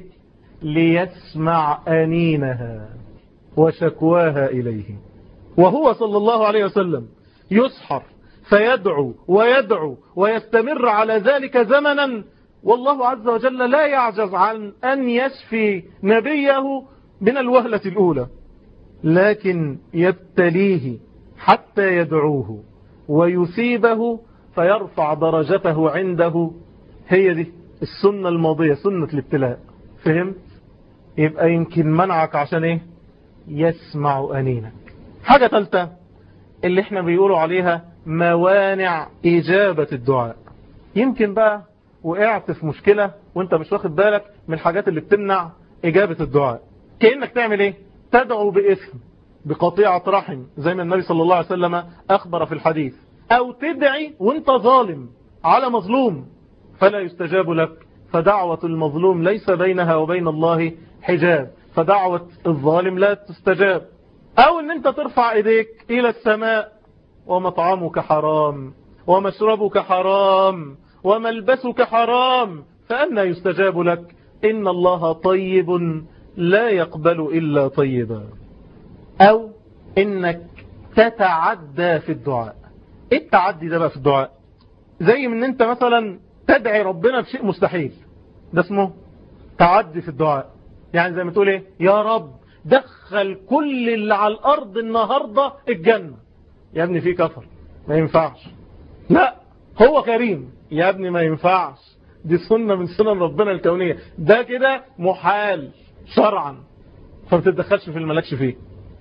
ليسمع أنينها وشكواها إليه وهو صلى الله عليه وسلم يسحر فيدعو ويدعو ويستمر على ذلك زمنا والله عز وجل لا يعجز عن أن يشفي نبيه من الوهلة الأولى لكن يبتليه حتى يدعوه ويثيبه فيرفع درجته عنده هي دي السنة الماضية سنة الابتلاء فهمت يبقى يمكن منعك عشان ايه يسمع أنينك حاجة ثالثة اللي احنا بيقولوا عليها موانع إجابة الدعاء يمكن بقى وقعت في مشكلة وانت مش واخد بالك من الحاجات اللي بتمنع إجابة الدعاء كأنك تعمل ايه تدعو باسم بقطيعة رحم زي ما النبي صلى الله عليه وسلم أخبر في الحديث أو تدعي وانت ظالم على مظلوم فلا يستجاب لك فدعوة المظلوم ليس بينها وبين الله حجاب فدعوة الظالم لا تستجاب أو أن أنت ترفع إيديك إلى السماء ومطعمك حرام ومشربك حرام وملبسك حرام فأنا يستجاب لك إن الله طيب لا يقبل إلا طيبا أو إنك تتعدى في الدعاء إيه التعدي ده بقى في الدعاء زي من أنت مثلا تدعي ربنا بشيء مستحيل ده اسمه تعدي في الدعاء يعني زي ما تقول ايه يا رب دخل كل اللي على الارض النهاردة الجنة يا ابني في كفر ما ينفعش لا هو كريم يا ابني ما ينفعش دي سنة من سنن ربنا الكونية ده كده محال شرعا فما تتدخلش في الملكش فيه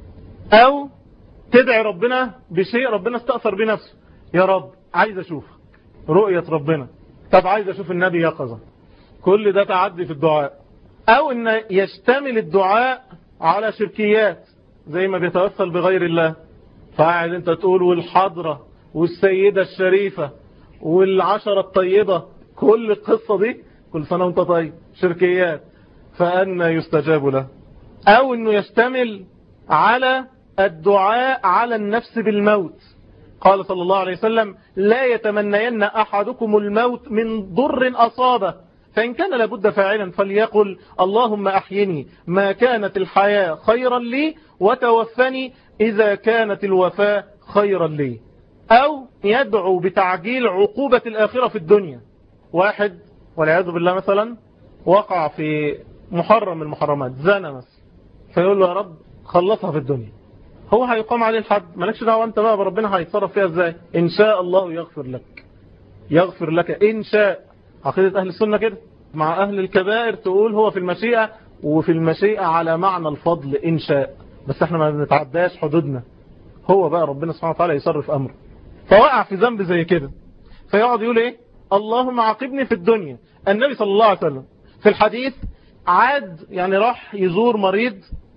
او تدعي ربنا بشيء ربنا استأثر بنفسه يا رب عايز اشوفك رؤية ربنا طب عايز اشوف النبي يقظة كل ده تعدي في الدعاء او ان يشتمل الدعاء على شركيات زي ما بيتوسل بغير الله فقاعد انت تقول والحضرة والسيدة الشريفة والعشرة الطيبة كل القصة دي كل سنة وانت طيب شركيات فأنا يستجاب له او انه يشتمل على الدعاء على النفس بالموت قال صلى الله عليه وسلم لا يتمنين أحدكم الموت من ضر أصابه فإن كان لابد فاعلا فليقل اللهم أحيني ما كانت الحياة خيرا لي وتوفني إذا كانت الوفاة خيرا لي أو يدعو بتعجيل عقوبة الآخرة في الدنيا واحد والعياذ بالله مثلا وقع في محرم من المحرمات زنا مثلا فيقول له يا رب خلصها في الدنيا هو هيقام عليه الحد مالكش دعوه انت بقى ربنا هيتصرف فيها ازاي ان شاء الله يغفر لك يغفر لك ان شاء عقيدة اهل السنة كده مع اهل الكبائر تقول هو في المشيئة وفي المشيئة على معنى الفضل ان شاء بس احنا ما بنتعداش حدودنا هو بقى ربنا سبحانه وتعالى يصرف امره فوقع في ذنب زي كده فيقعد يقول ايه اللهم عاقبني في الدنيا النبي صلى الله عليه وسلم في الحديث عاد يعني راح يزور مريض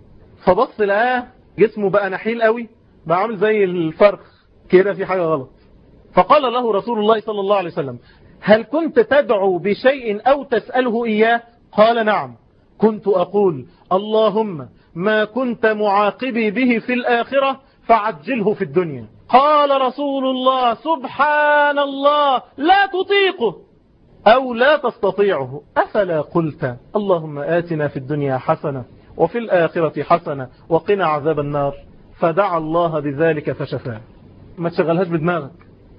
فبص لقاه جسمه بقى نحيل قوي بقى عامل زي الفرخ كده في حاجة غلط فقال له رسول الله صلى الله عليه وسلم هل كنت تدعو بشيء أو تسأله إياه قال نعم كنت أقول اللهم ما كنت معاقبي به في الآخرة فعجله في الدنيا قال رسول الله سبحان الله لا تطيقه أو لا تستطيعه أفلا قلت اللهم آتنا في الدنيا حسنة وفي الآخرة حسنة وقنا عذاب النار فدعا الله بذلك فشفاه ما تشغلهاش بدماغك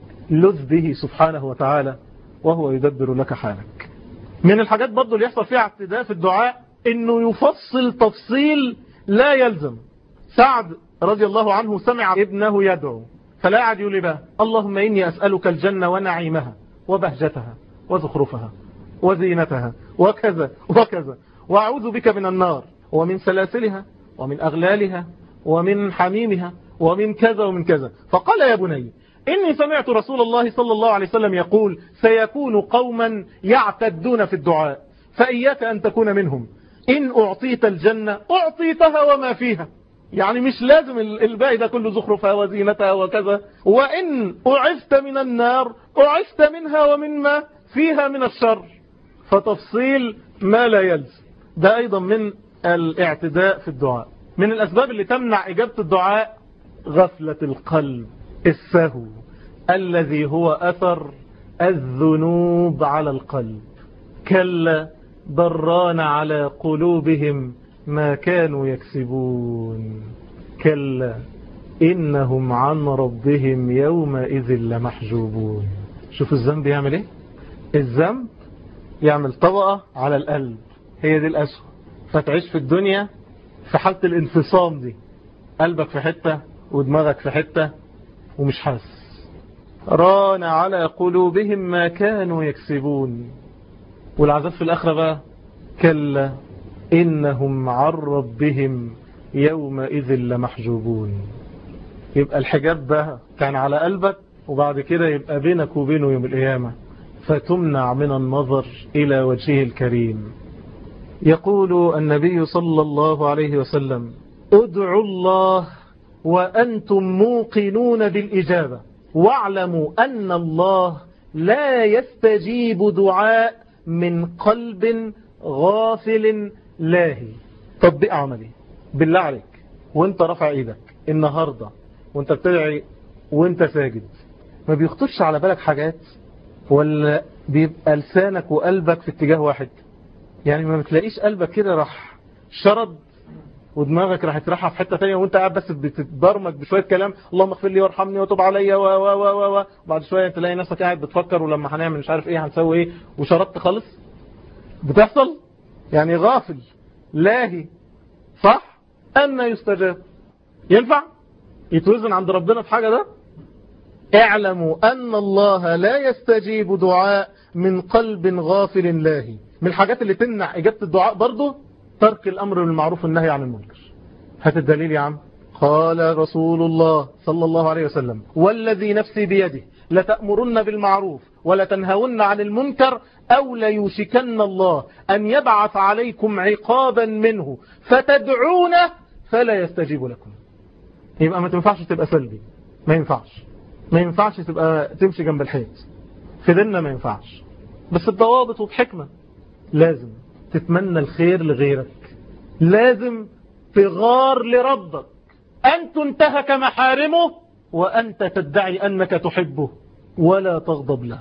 لذ به سبحانه وتعالى وهو يدبر لك حالك من الحاجات برضو اللي يحصل فيها اعتداء في الدعاء انه يفصل تفصيل لا يلزم سعد رضي الله عنه سمع ابنه يدعو فلا قعد يقول بقى اللهم إني أسألك الجنة ونعيمها وبهجتها وزخرفها وزينتها وكذا وكذا وأعوذ بك من النار ومن سلاسلها ومن أغلالها ومن حميمها ومن كذا ومن كذا فقال يا بني إني سمعت رسول الله صلى الله عليه وسلم يقول سيكون قوما يعتدون في الدعاء فإياك أن تكون منهم إن أعطيت الجنة أعطيتها وما فيها يعني مش لازم الباقي ده كله زخرفها وزينتها وكذا وإن أعفت من النار أعفت منها ومما فيها من الشر فتفصيل ما لا يلزم ده أيضا من الاعتداء في الدعاء من الأسباب اللي تمنع إجابة الدعاء غفلة القلب السهو الذي هو أثر الذنوب على القلب كلا بران على قلوبهم ما كانوا يكسبون كلا إنهم عن ربهم يومئذ لمحجوبون شوف الذنب يعمل ايه الذنب يعمل طبقة على القلب هي دي الأسوأ فتعيش في الدنيا في حالة الانفصام دي قلبك في حتة ودماغك في حتة ومش حاسس ران على قلوبهم ما كانوا يكسبون والعذاب في الآخرة بقى كلا إنهم عن ربهم يومئذ لمحجوبون يبقى الحجاب ده كان على قلبك وبعد كده يبقى بينك وبينه يوم القيامة فتمنع من النظر إلى وجهه الكريم يقول النبي صلى الله عليه وسلم ادعوا الله وأنتم موقنون بالإجابة واعلموا أن الله لا يستجيب دعاء من قلب غافل لاهي تطبيق عملي بالله عليك وانت رفع ايدك النهاردة وانت بتدعي وانت ساجد ما بيخطرش على بالك حاجات ولا بيبقى لسانك وقلبك في اتجاه واحد يعني ما بتلاقيش قلبك كده راح شرد ودماغك راح تروحها في حتة تانية وانت قاعد بس بتتبرمج بشوية كلام اللهم اغفر لي وارحمني وتب عليا و و و و وبعد شوية تلاقي نفسك قاعد بتفكر ولما هنعمل مش عارف ايه هنسوي ايه وشرطت خالص بتحصل يعني غافل لاهي صح أن يستجاب ينفع يتوزن عند ربنا في حاجة ده اعلموا أن الله لا يستجيب دعاء من قلب غافل لاهي من الحاجات اللي تمنع إجابة الدعاء برضه ترك الأمر بالمعروف والنهي عن المنكر هات الدليل يا عم قال رسول الله صلى الله عليه وسلم والذي نفسي بيده لتأمرن بالمعروف ولتنهون عن المنكر أو ليوشكن الله أن يبعث عليكم عقابا منه فتدعونه فلا يستجيب لكم يبقى ما تنفعش تبقى سلبي ما ينفعش ما ينفعش تبقى تمشي جنب الحيط في ديننا ما ينفعش بس بضوابط وبحكمة لازم تتمنى الخير لغيرك لازم تغار لربك أن تنتهك محارمه وأنت تدعي أنك تحبه ولا تغضب له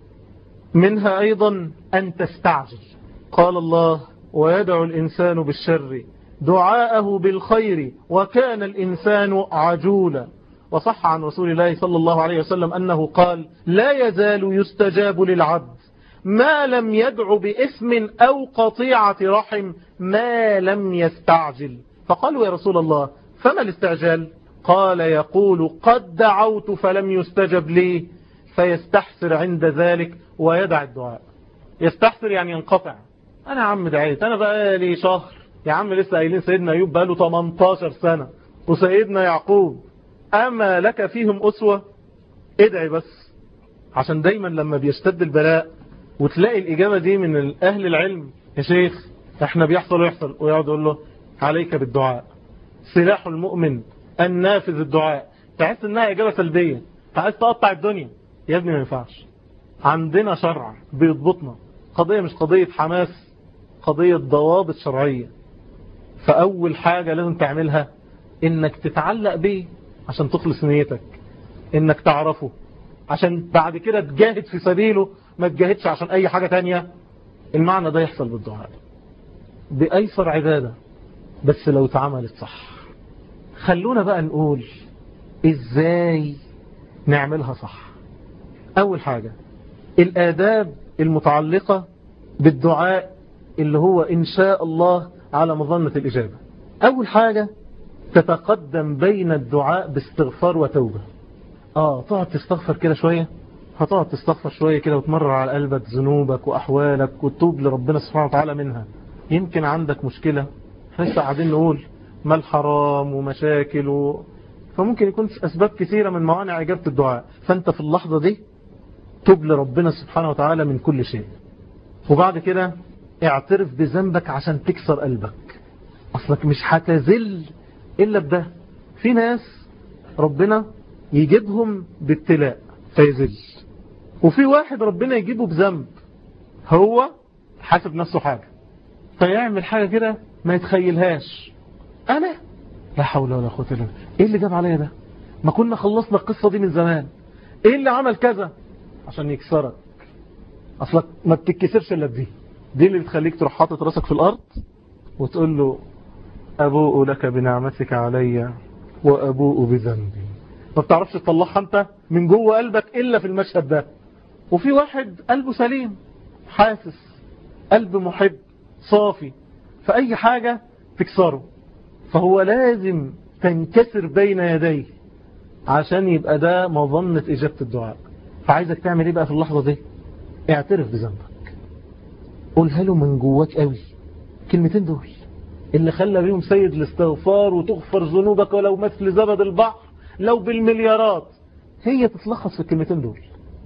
منها أيضا أن تستعجل قال الله ويدعو الإنسان بالشر دعاءه بالخير وكان الإنسان عجولا وصح عن رسول الله صلى الله عليه وسلم أنه قال لا يزال يستجاب للعبد ما لم يدع باسم أو قطيعة رحم ما لم يستعجل فقالوا يا رسول الله فما الاستعجال قال يقول قد دعوت فلم يستجب لي فيستحسر عند ذلك ويدع الدعاء يستحسر يعني ينقطع أنا عم دعيت أنا بقى لي شهر يا عم لسه قايلين سيدنا أيوب بقى له 18 سنة وسيدنا يعقوب أما لك فيهم أسوة ادعي بس عشان دايما لما بيشتد البلاء وتلاقي الإجابة دي من أهل العلم يا شيخ احنا بيحصل ويحصل ويقعد يقول له عليك بالدعاء سلاح المؤمن النافذ الدعاء تحس انها إجابة سلبية عايز تقطع الدنيا يا ابني ما ينفعش عندنا شرع بيضبطنا قضية مش قضية حماس قضية ضوابط شرعية فأول حاجة لازم تعملها انك تتعلق بيه عشان تخلص نيتك انك تعرفه عشان بعد كده تجاهد في سبيله ما تجاهدش عشان اي حاجة تانية المعنى ده يحصل بالدعاء بأيسر عبادة بس لو اتعملت صح خلونا بقى نقول ازاي نعملها صح اول حاجة الاداب المتعلقة بالدعاء اللي هو ان شاء الله على مظنة الاجابة اول حاجة تتقدم بين الدعاء باستغفار وتوبة اه تقعد تستغفر كده شوية هتقعد تستغفر شوية كده وتمرر على قلبك ذنوبك وأحوالك وتوب لربنا سبحانه وتعالى منها يمكن عندك مشكلة لسه قاعدين نقول مال حرام ومشاكل و... فممكن يكون أسباب كثيرة من موانع إجابة الدعاء فأنت في اللحظة دي توب لربنا سبحانه وتعالى من كل شيء وبعد كده اعترف بذنبك عشان تكسر قلبك أصلك مش هتزل إلا بده في ناس ربنا يجيبهم بابتلاء فيزل وفي واحد ربنا يجيبه بذنب هو حاسب نفسه حاجة فيعمل حاجة كده ما يتخيلهاش أنا لا حول ولا قوة إلا بالله إيه اللي جاب عليا ده ما كنا خلصنا القصة دي من زمان إيه اللي عمل كذا عشان يكسرك أصلك ما بتتكسرش إلا بدي دي اللي بتخليك تروح حاطط راسك في الأرض وتقول له أبوء لك بنعمتك علي وأبوء بذنبي ما بتعرفش تطلعها أنت من جوه قلبك إلا في المشهد ده وفي واحد قلبه سليم حاسس قلب محب صافي فأي حاجة تكسره فهو لازم تنكسر بين يديه عشان يبقى ده مظنة إجابة الدعاء فعايزك تعمل إيه بقى في اللحظة دي اعترف بذنبك قولها له من جواك قوي كلمتين دول اللي خلى بيهم سيد الاستغفار وتغفر ذنوبك ولو مثل زبد البحر لو بالمليارات هي تتلخص في الكلمتين دول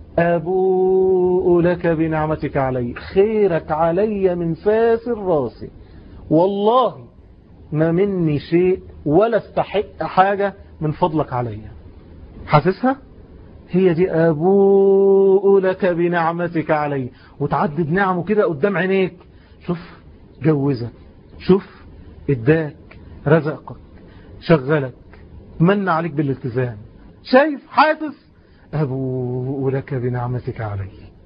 أبوء لك بنعمتك علي خيرك علي من فاس راسي والله ما مني شيء ولا استحق حاجة من فضلك علي حاسسها هي دي أبوء لك بنعمتك علي وتعدد نعمه كده قدام عينيك شوف جوزك شوف اداك رزقك شغلك من عليك بالالتزام شايف حاسس أبوء لك بنعمتك علي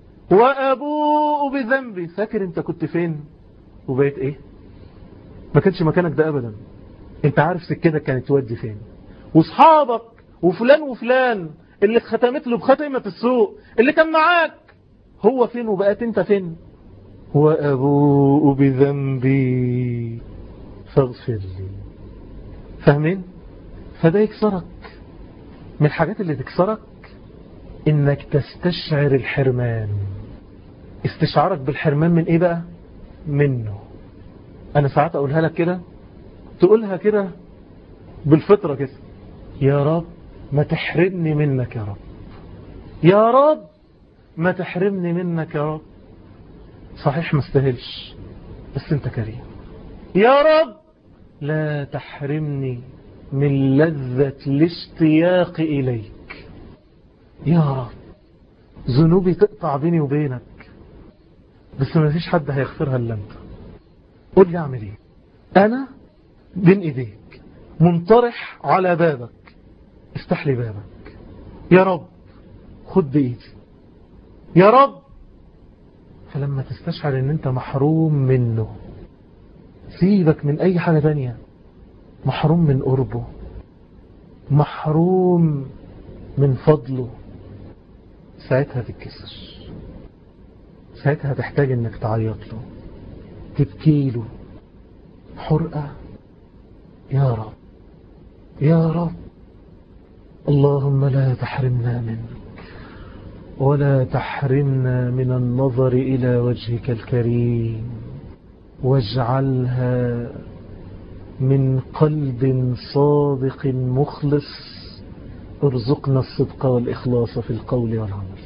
وأبوء بذنبي فاكر انت كنت فين وبقيت ايه ما كانش مكانك ده أبدا انت عارف سكتك كانت تودي فين واصحابك وفلان وفلان اللي ختمت له بختمة السوء اللي كان معاك هو فين وبقيت انت فين وأبوء بذنبي فاغفر لي فاهمين فده يكسرك من الحاجات اللي تكسرك انك تستشعر الحرمان استشعارك بالحرمان من ايه بقى منه انا ساعات اقولها لك كده تقولها كده بالفطرة كده يا رب ما تحرمني منك يا رب يا رب ما تحرمني منك يا رب صحيح ما استاهلش بس انت كريم يا رب لا تحرمني من لذة الاشتياق إليك يا رب ذنوبي تقطع بيني وبينك بس ما فيش حد هيغفرها إلا أنت قول لي أعمل إيه أنا بين إيديك منطرح على بابك افتح لي بابك يا رب خد بإيدي يا رب فلما تستشعر ان انت محروم منه سيبك من اي حاجة تانية محروم من قربه محروم من فضله ساعتها تتكسر ساعتها تحتاج انك تعيط له تبكي له حرقة يا رب يا رب اللهم لا تحرمنا منك ولا تحرمنا من النظر إلى وجهك الكريم واجعلها من قلب صادق مخلص ارزقنا الصدق والإخلاص في القول والعمل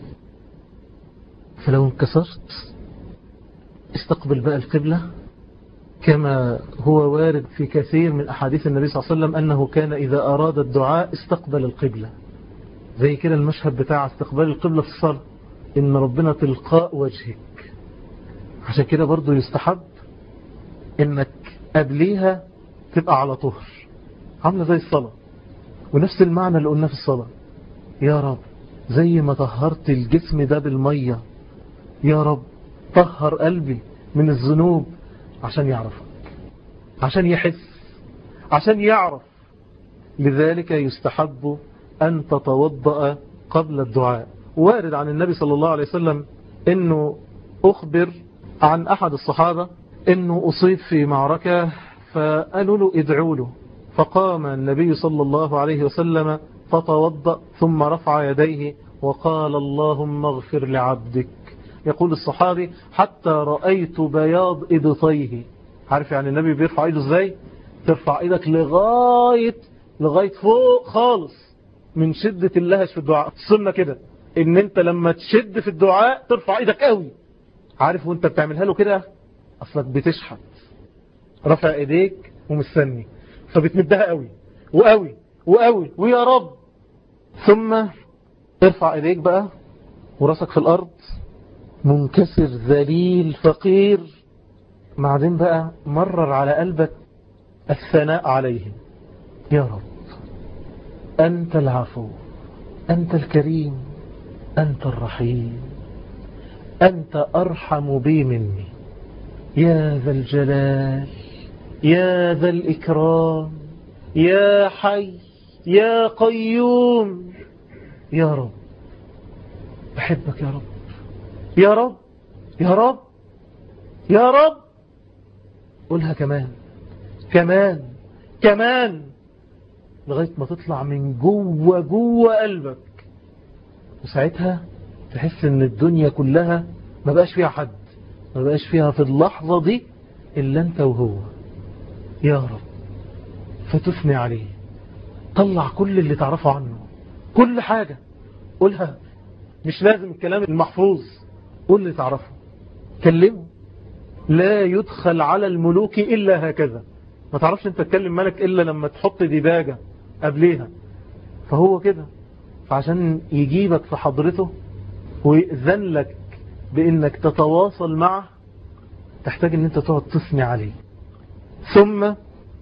فلو انكسرت استقبل بقى القبلة كما هو وارد في كثير من أحاديث النبي صلى الله عليه وسلم أنه كان إذا أراد الدعاء استقبل القبلة زي كده المشهد بتاع استقبال القبلة في الصلاة إن ربنا تلقاء وجهك عشان كده برضو يستحب إنك قبليها تبقى على طهر عاملة زي الصلاة ونفس المعنى اللي قلناه في الصلاة يا رب زي ما طهرت الجسم ده بالمية يا رب طهر قلبي من الذنوب عشان يعرفك عشان يحس عشان يعرف لذلك يستحب أن تتوضأ قبل الدعاء وارد عن النبي صلى الله عليه وسلم أنه أخبر عن أحد الصحابة أنه أصيب في معركة فقالوا له ادعوا له فقام النبي صلى الله عليه وسلم فتوضأ ثم رفع يديه وقال اللهم اغفر لعبدك يقول الصحابي حتى رأيت بياض إبطيه عارف يعني النبي بيرفع ايده ازاي ترفع ايدك لغاية لغاية فوق خالص من شدة اللهج في الدعاء السنة كده ان انت لما تشد في الدعاء ترفع ايدك قوي عارف وانت بتعملها له كده اصلك بتشحت رفع ايديك ومستني فبتمدها قوي وقوي وقوي ويا رب ثم ارفع ايديك بقى وراسك في الارض منكسر ذليل فقير بعدين بقى مرر على قلبك الثناء عليهم يا رب أنت العفو أنت الكريم أنت الرحيم أنت أرحم بي مني يا ذا الجلال يا ذا الإكرام يا حي يا قيوم يا رب بحبك يا رب يا رب يا رب يا رب قولها كمان كمان كمان لغاية ما تطلع من جوه جوه قلبك وساعتها تحس ان الدنيا كلها ما بقاش فيها حد ما بقاش فيها في اللحظة دي إلا أنت وهو يا رب فتثني عليه طلع كل اللي تعرفه عنه كل حاجة قولها مش لازم الكلام المحفوظ قول اللي تعرفه كلمه لا يدخل على الملوك إلا هكذا ما تعرفش انت تكلم ملك إلا لما تحط ديباجة قبليها فهو كده فعشان يجيبك في حضرته ويأذن لك بأنك تتواصل معه تحتاج ان انت تقعد تثني عليه ثم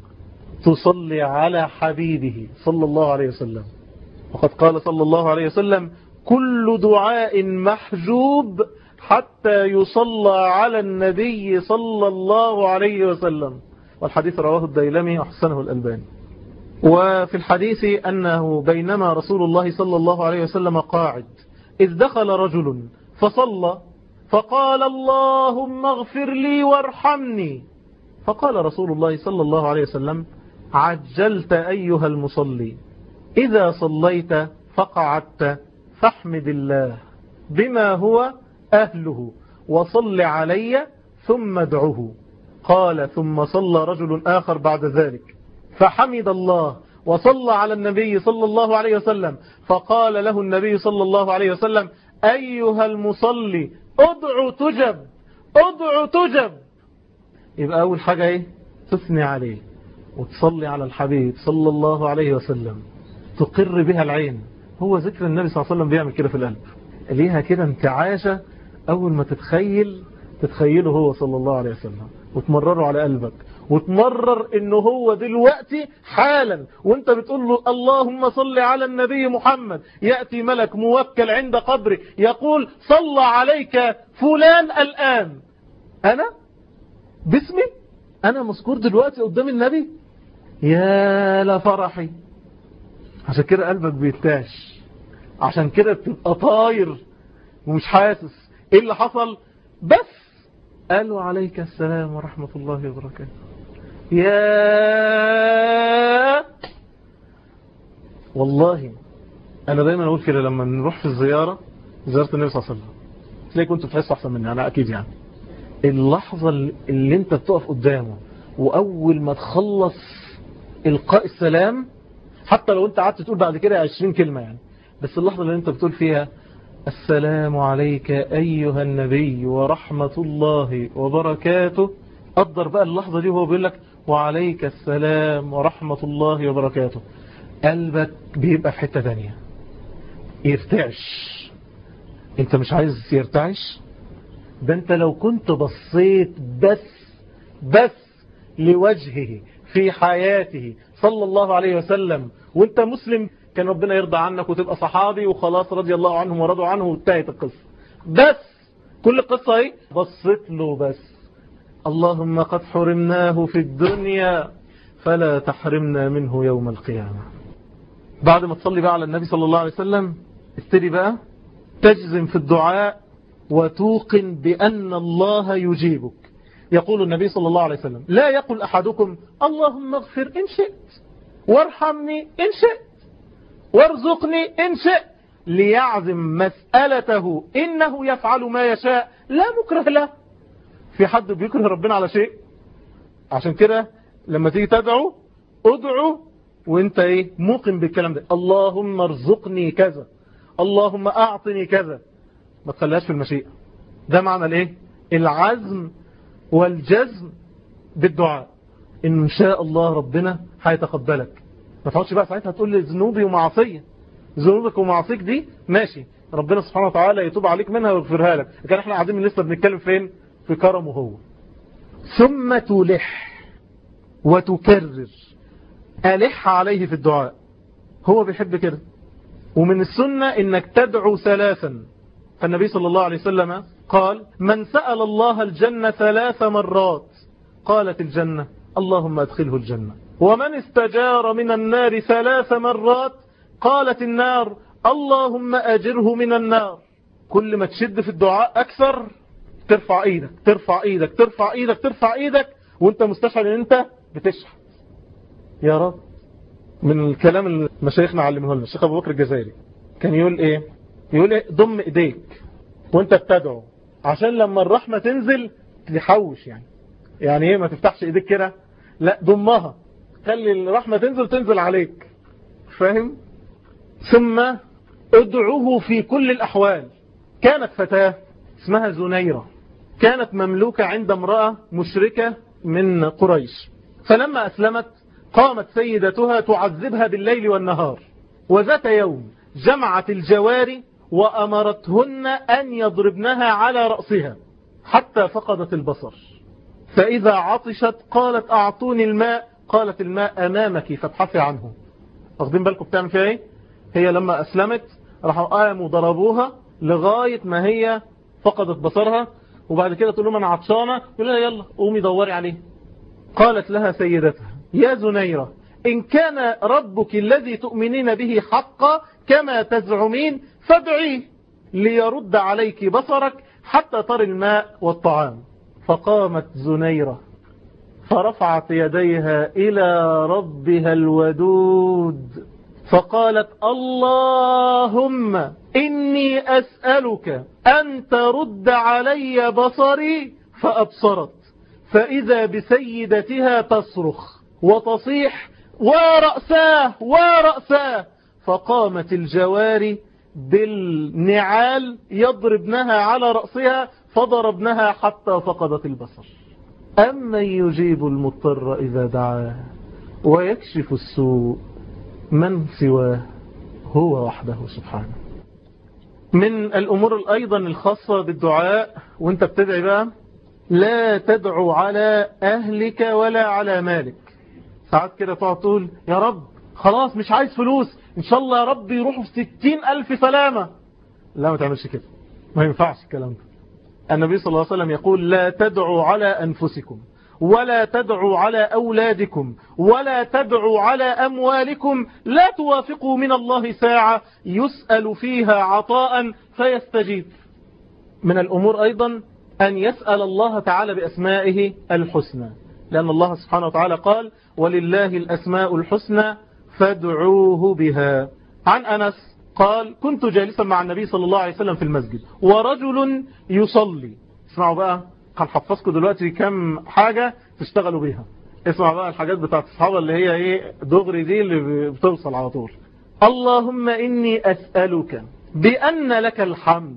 تصلي على حبيبه صلى الله عليه وسلم وقد قال صلى الله عليه وسلم كل دعاء محجوب حتى يصلى على النبي صلى الله عليه وسلم والحديث رواه الديلمي وحسنه الألباني وفي الحديث أنه بينما رسول الله صلى الله عليه وسلم قاعد إذ دخل رجل فصلى فقال اللهم اغفر لي وارحمني فقال رسول الله صلى الله عليه وسلم عجلت أيها المصلي إذا صليت فقعدت فاحمد الله بما هو أهله وصل علي ثم ادعه قال ثم صلى رجل آخر بعد ذلك فحمد الله وصلى على النبي صلى الله عليه وسلم فقال له النبي صلى الله عليه وسلم أيها المصلي ادعو تجب ادعو تجب يبقى أول حاجة ايه تثني عليه وتصلي على الحبيب صلى الله عليه وسلم تقر بها العين هو ذكر النبي صلى الله عليه وسلم بيعمل كده في القلب ليها كده انتعاشة أول ما تتخيل تتخيله هو صلى الله عليه وسلم وتمرره على قلبك وتمرر انه هو دلوقتي حالا وانت بتقول له اللهم صل على النبي محمد يأتي ملك موكل عند قبره يقول صلى عليك فلان الآن أنا باسمي أنا مذكور دلوقتي قدام النبي يا لفرحي عشان كده قلبك بيتاش عشان كده بتبقى طاير ومش حاسس ايه اللي حصل بس قالوا عليك السلام ورحمة الله وبركاته يا والله انا دايما اقول كده لما نروح في الزيارة زيارة النبي صلى الله عليه وسلم تلاقي كنت تحس احسن مني انا اكيد يعني اللحظة اللي انت بتقف قدامه واول ما تخلص القاء السلام حتى لو انت قعدت تقول بعد كده 20 كلمة يعني بس اللحظة اللي انت بتقول فيها السلام عليك أيها النبي ورحمة الله وبركاته قدر بقى اللحظة دي وهو بيقول لك وعليك السلام ورحمة الله وبركاته قلبك بيبقى في حتة تانية يرتعش انت مش عايز يرتعش ده انت لو كنت بصيت بس بس لوجهه في حياته صلى الله عليه وسلم وانت مسلم كان ربنا يرضى عنك وتبقى صحابي وخلاص رضي الله عنهم ورضوا عنه وانتهت القصة بس كل القصة ايه بصيت له بس اللهم قد حرمناه في الدنيا فلا تحرمنا منه يوم القيامة بعد ما تصلي بقى على النبي صلى الله عليه وسلم ابتدي بقى تجزم في الدعاء وتوقن بأن الله يجيبك يقول النبي صلى الله عليه وسلم لا يقول أحدكم اللهم اغفر إن شئت وارحمني إن شئت وارزقني إن شئت ليعزم مسألته إنه يفعل ما يشاء لا مكره له في حد بيكره ربنا على شيء عشان كده لما تيجي تدعو ادعو وانت ايه موقن بالكلام ده اللهم ارزقني كذا اللهم اعطني كذا ما تخليهاش في المشيئة ده معنى الايه العزم والجزم بالدعاء ان شاء الله ربنا هيتقبلك ما تقعدش بقى ساعتها تقول لي ذنوبي ومعصية ذنوبك ومعصيك دي ماشي ربنا سبحانه وتعالى يتوب عليك منها ويغفرها لك لكن احنا قاعدين لسه بنتكلم فين في كرمه هو ثم تلح وتكرر ألح عليه في الدعاء هو بيحب كده ومن السنة انك تدعو ثلاثا فالنبي صلى الله عليه وسلم قال من سأل الله الجنة ثلاث مرات قالت الجنة اللهم ادخله الجنة ومن استجار من النار ثلاث مرات قالت النار اللهم أجره من النار كل ما تشد في الدعاء أكثر ترفع ايدك ترفع ايدك ترفع ايدك ترفع ايدك وانت مستشعر ان انت بتشحت يا رب من الكلام اللي مشايخنا علمه لنا الشيخ ابو بكر الجزائري كان يقول ايه يقول ايه ضم ايديك وانت بتدعو عشان لما الرحمة تنزل تحوش يعني يعني ايه ما تفتحش ايديك كده لا ضمها خلي الرحمة تنزل تنزل عليك فاهم ثم ادعوه في كل الاحوال كانت فتاة اسمها زنيرة كانت مملوكة عند امرأة مشركة من قريش فلما أسلمت قامت سيدتها تعذبها بالليل والنهار وذات يوم جمعت الجواري وأمرتهن أن يضربنها على رأسها حتى فقدت البصر فإذا عطشت قالت أعطوني الماء قالت الماء أمامك فابحثي عنه واخدين بالكم بتعمل فيها ايه هي لما أسلمت راحوا قاموا ضربوها لغاية ما هي فقدت بصرها وبعد كده تقول لهم انا عطشانه يقول لها يلا قومي دوري عليه قالت لها سيدتها يا زنيرة إن كان ربك الذي تؤمنين به حقا كما تزعمين فادعيه ليرد عليك بصرك حتى ترى الماء والطعام فقامت زنيرة فرفعت يديها إلى ربها الودود فقالت اللهم إني أسألك أن ترد علي بصري فأبصرت فإذا بسيدتها تصرخ وتصيح ورأساه ورأساه فقامت الجواري بالنعال يضربنها على رأسها فضربنها حتى فقدت البصر أمن يجيب المضطر إذا دعاه ويكشف السوء من سواه هو وحده سبحانه من الأمور أيضا الخاصة بالدعاء وانت بتدعي بقى لا تدعو على أهلك ولا على مالك ساعات كده تقعد تقول يا رب خلاص مش عايز فلوس إن شاء الله يا رب يروحوا في ستين ألف سلامة لا ما تعملش كده ما ينفعش الكلام ده النبي صلى الله عليه وسلم يقول لا تدعوا على أنفسكم ولا تدعوا على أولادكم ولا تدعوا على أموالكم لا توافقوا من الله ساعة يسأل فيها عطاء فيستجيب من الأمور أيضا أن يسأل الله تعالى بأسمائه الحسنى لأن الله سبحانه وتعالى قال ولله الأسماء الحسنى فادعوه بها عن أنس قال كنت جالسا مع النبي صلى الله عليه وسلم في المسجد ورجل يصلي اسمعوا بقى هنحفظكم دلوقتي كم حاجة تشتغلوا بيها اسمع بقى الحاجات بتاعت الصحابة اللي هي ايه دغري دي اللي بتوصل على طول اللهم إني أسألك بأن لك الحمد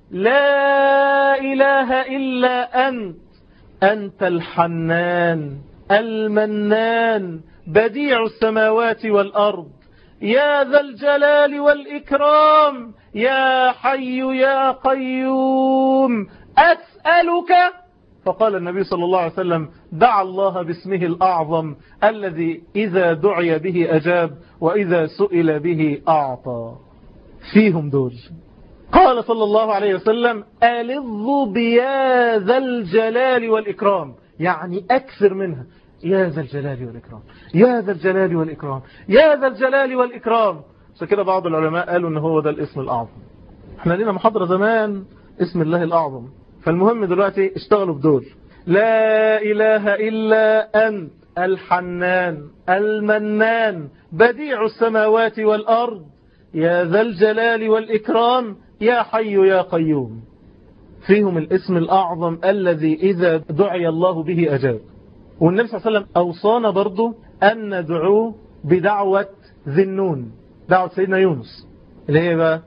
لا إله إلا أنت أنت الحنان المنان بديع السماوات والأرض يا ذا الجلال والإكرام يا حي يا قيوم أسألك فقال النبي صلى الله عليه وسلم دع الله باسمه الأعظم الذي إذا دعي به أجاب وإذا سئل به أعطى فيهم دول قال صلى الله عليه وسلم ألظ بيا ذا الجلال والإكرام يعني أكثر منها يا ذا الجلال والإكرام يا ذا الجلال والإكرام يا ذا الجلال والإكرام عشان كده بعض العلماء قالوا ان هو ده الاسم الأعظم احنا لنا محاضرة زمان اسم الله الأعظم فالمهم دلوقتي اشتغلوا بدول لا إله إلا أنت الحنان المنان بديع السماوات والأرض يا ذا الجلال والإكرام يا حي يا قيوم فيهم الاسم الأعظم الذي إذا دعي الله به أجاب والنبي صلى الله عليه وسلم أوصانا برضو أن ندعوه بدعوة ذنون دعوة سيدنا يونس اللي هي بقى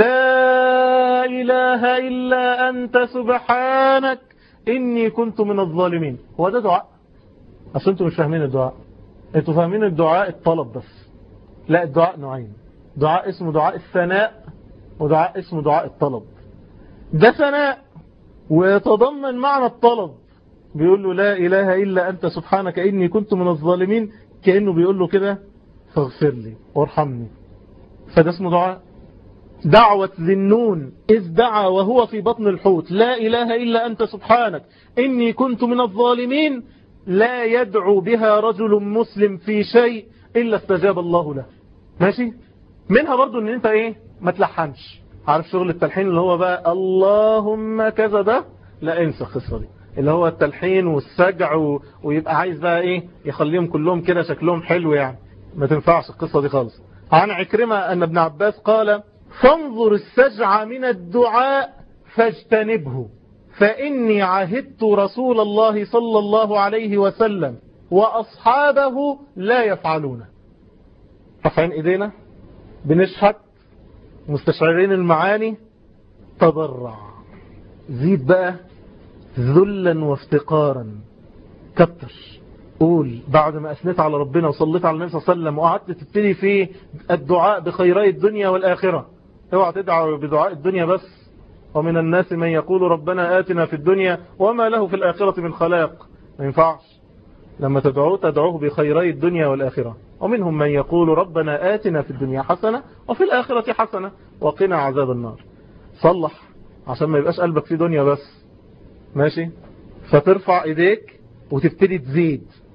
لا إله إلا أنت سبحانك إني كنت من الظالمين هو ده دعاء أصل أنتم مش فاهمين الدعاء أنتم فاهمين الدعاء الطلب بس لا الدعاء نوعين دعاء اسمه دعاء الثناء ودعاء اسمه دعاء الطلب ده ثناء ويتضمن معنى الطلب بيقول له لا إله إلا أنت سبحانك إني كنت من الظالمين كأنه بيقول له كده فاغفر لي وارحمني فده اسمه دعاء دعوة ذنون إذ دعا وهو في بطن الحوت لا إله إلا أنت سبحانك إني كنت من الظالمين لا يدعو بها رجل مسلم في شيء إلا استجاب الله له ماشي منها برضو ان انت ايه ما تلحنش عارف شغل التلحين اللي هو بقى اللهم كذا ده لا انسى القصه دي اللي هو التلحين والسجع و... ويبقى عايز بقى ايه يخليهم كلهم كده شكلهم حلو يعني ما تنفعش القصة دي خالص عن عكرمة أن ابن عباس قال فانظر السجع من الدعاء فاجتنبه فإني عهدت رسول الله صلى الله عليه وسلم وأصحابه لا يفعلونه رفعين إيدينا بنشحت مستشعرين المعاني تضرع زيد بقى ذلا وافتقارا كتر قول بعد ما أثنيت على ربنا وصليت على النبي صلى الله عليه وسلم وقعدت تبتدي في الدعاء بخيري الدنيا والآخرة اوعى تدعى بدعاء الدنيا بس ومن الناس من يقول ربنا آتنا في الدنيا وما له في الآخرة من خلاق ما ينفعش لما تدعوه تدعوه بخيري الدنيا والآخرة ومنهم من يقول ربنا آتنا في الدنيا حسنة وفي الآخرة حسنة وقنا عذاب النار صلح عشان ما يبقاش قلبك في دنيا بس ماشي فترفع ايديك وتبتدي تزيد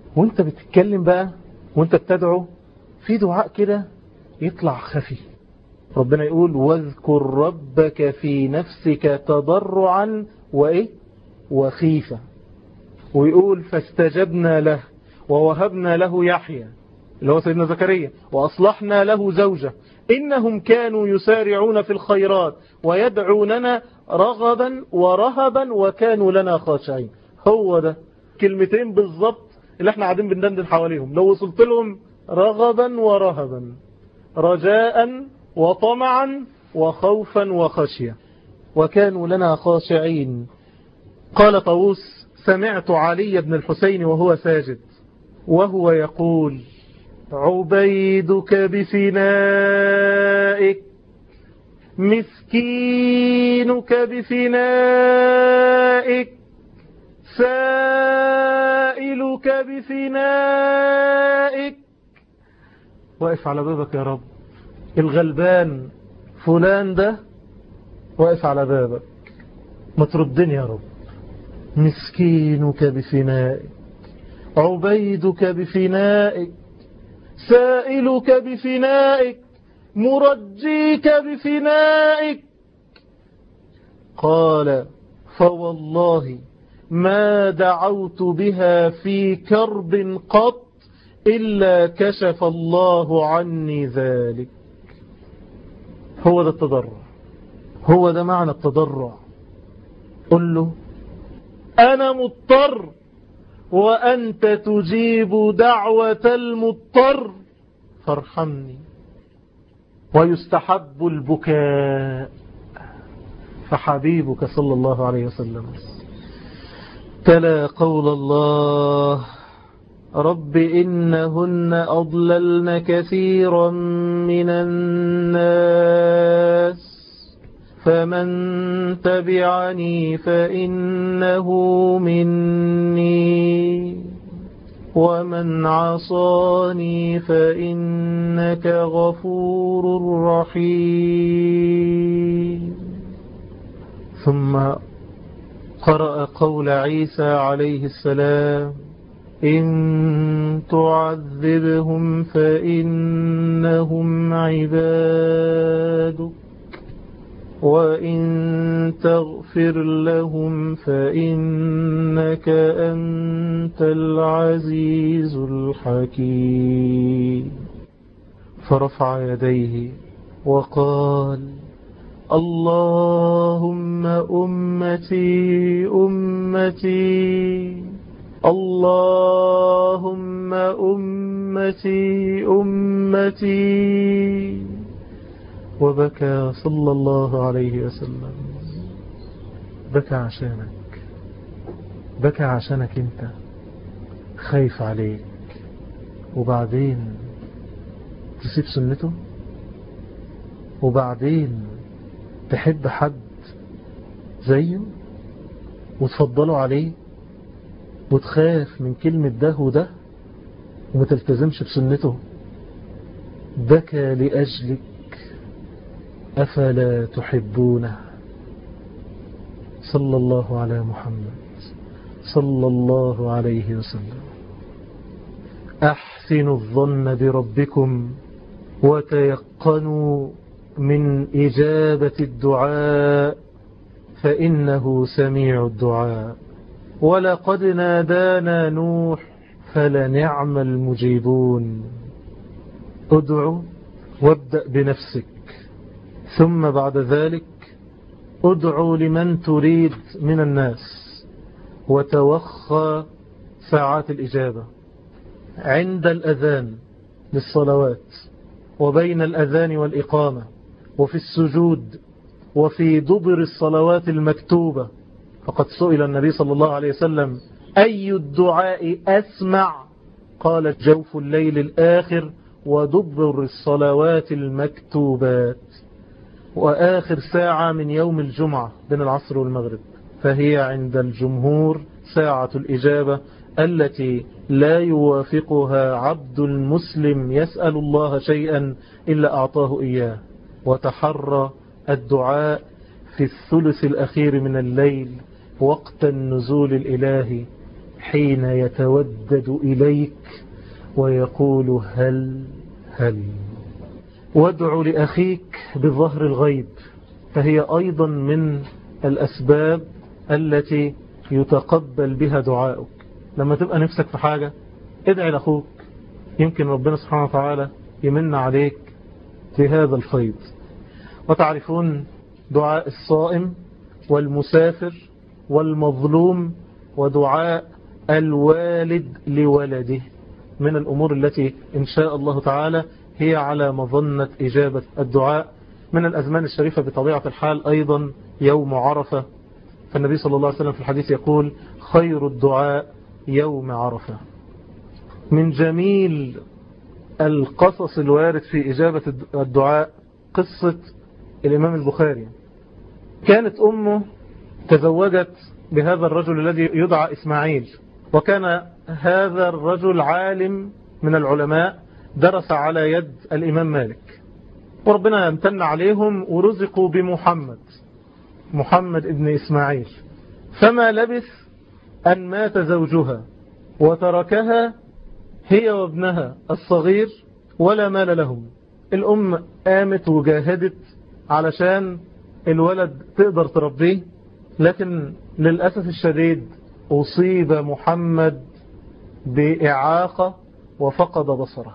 وانت بتتكلم بقى وانت بتدعو في دعاء كده يطلع خفي ربنا يقول واذكر ربك في نفسك تضرعا وإيه وخيفة ويقول فاستجبنا له ووهبنا له يحيى اللي هو سيدنا زكريا وأصلحنا له زوجة إنهم كانوا يسارعون في الخيرات ويدعوننا رغبا ورهبا وكانوا لنا خاشعين هو ده كلمتين بالظبط اللي احنا قاعدين بندندن حواليهم لو وصلت لهم رغبا ورهبا رجاء وطمعا وخوفا وخشية وكانوا لنا خاشعين قال طاووس سمعت علي بن الحسين وهو ساجد وهو يقول عبيدك بفنائك مسكينك بفنائك سائلك بفنائك واقف على بابك يا رب الغلبان فلان ده واقف على بابك ما تردني يا رب مسكينك بفنائك عبيدك بفنائك سائلك بفنائك مرجيك بفنائك قال فوالله ما دعوت بها في كرب قط إلا كشف الله عني ذلك هو ده التضرع هو ده معنى التضرع قل له أنا مضطر وأنت تجيب دعوة المضطر فارحمني ويستحب البكاء فحبيبك صلى الله عليه وسلم تلا قول الله رب إنهن أضللن كثيرا من الناس فمن تبعني فإنه مني ومن عصاني فإنك غفور رحيم ثم قرأ قول عيسى عليه السلام إن تعذبهم فإنهم عبادك وإن تغفر لهم فإنك أنت العزيز الحكيم فرفع يديه وقال اللهم أمتي أمتي اللهم أمتي أمتي وبكى صلى الله عليه وسلم بكى عشانك بكى عشانك انت خايف عليك وبعدين تسيب سنته وبعدين تحب حد زيه وتفضله عليه وتخاف من كلمة ده وده وما تلتزمش بسنته بكى لأجلك أفلا تحبونه صلى الله على محمد صلى الله عليه وسلم أحسنوا الظن بربكم وتيقنوا من إجابة الدعاء فإنه سميع الدعاء ولقد نادانا نوح فلنعم المجيبون ادعو وابدأ بنفسك ثم بعد ذلك ادعو لمن تريد من الناس وتوخى ساعات الإجابة عند الأذان للصلوات وبين الأذان والإقامة وفي السجود وفي دبر الصلوات المكتوبة فقد سئل النبي صلى الله عليه وسلم أي الدعاء أسمع قال جوف الليل الآخر ودبر الصلوات المكتوبات وآخر ساعة من يوم الجمعة بين العصر والمغرب فهي عند الجمهور ساعة الإجابة التي لا يوافقها عبد المسلم يسأل الله شيئا إلا أعطاه إياه وتحرى الدعاء في الثلث الأخير من الليل وقت النزول الإلهي حين يتودد إليك ويقول هل هل وادع لأخيك بظهر الغيب فهي أيضا من الأسباب التي يتقبل بها دعائك لما تبقى نفسك في حاجة ادعي لأخوك يمكن ربنا سبحانه وتعالى يمن عليك بهذا الفيض وتعرفون دعاء الصائم والمسافر والمظلوم ودعاء الوالد لولده من الأمور التي إن شاء الله تعالى هي على مظنة إجابة الدعاء من الأزمان الشريفة بطبيعة الحال أيضا يوم عرفة فالنبي صلى الله عليه وسلم في الحديث يقول خير الدعاء يوم عرفة من جميل القصص الوارد في إجابة الدعاء قصة الإمام البخاري كانت أمه تزوجت بهذا الرجل الذي يدعى إسماعيل وكان هذا الرجل عالم من العلماء درس على يد الإمام مالك وربنا يمتن عليهم ورزقوا بمحمد محمد ابن إسماعيل فما لبث أن مات زوجها وتركها هي وابنها الصغير ولا مال لهم الأم قامت وجاهدت علشان الولد تقدر تربيه لكن للأسف الشديد أصيب محمد بإعاقة وفقد بصره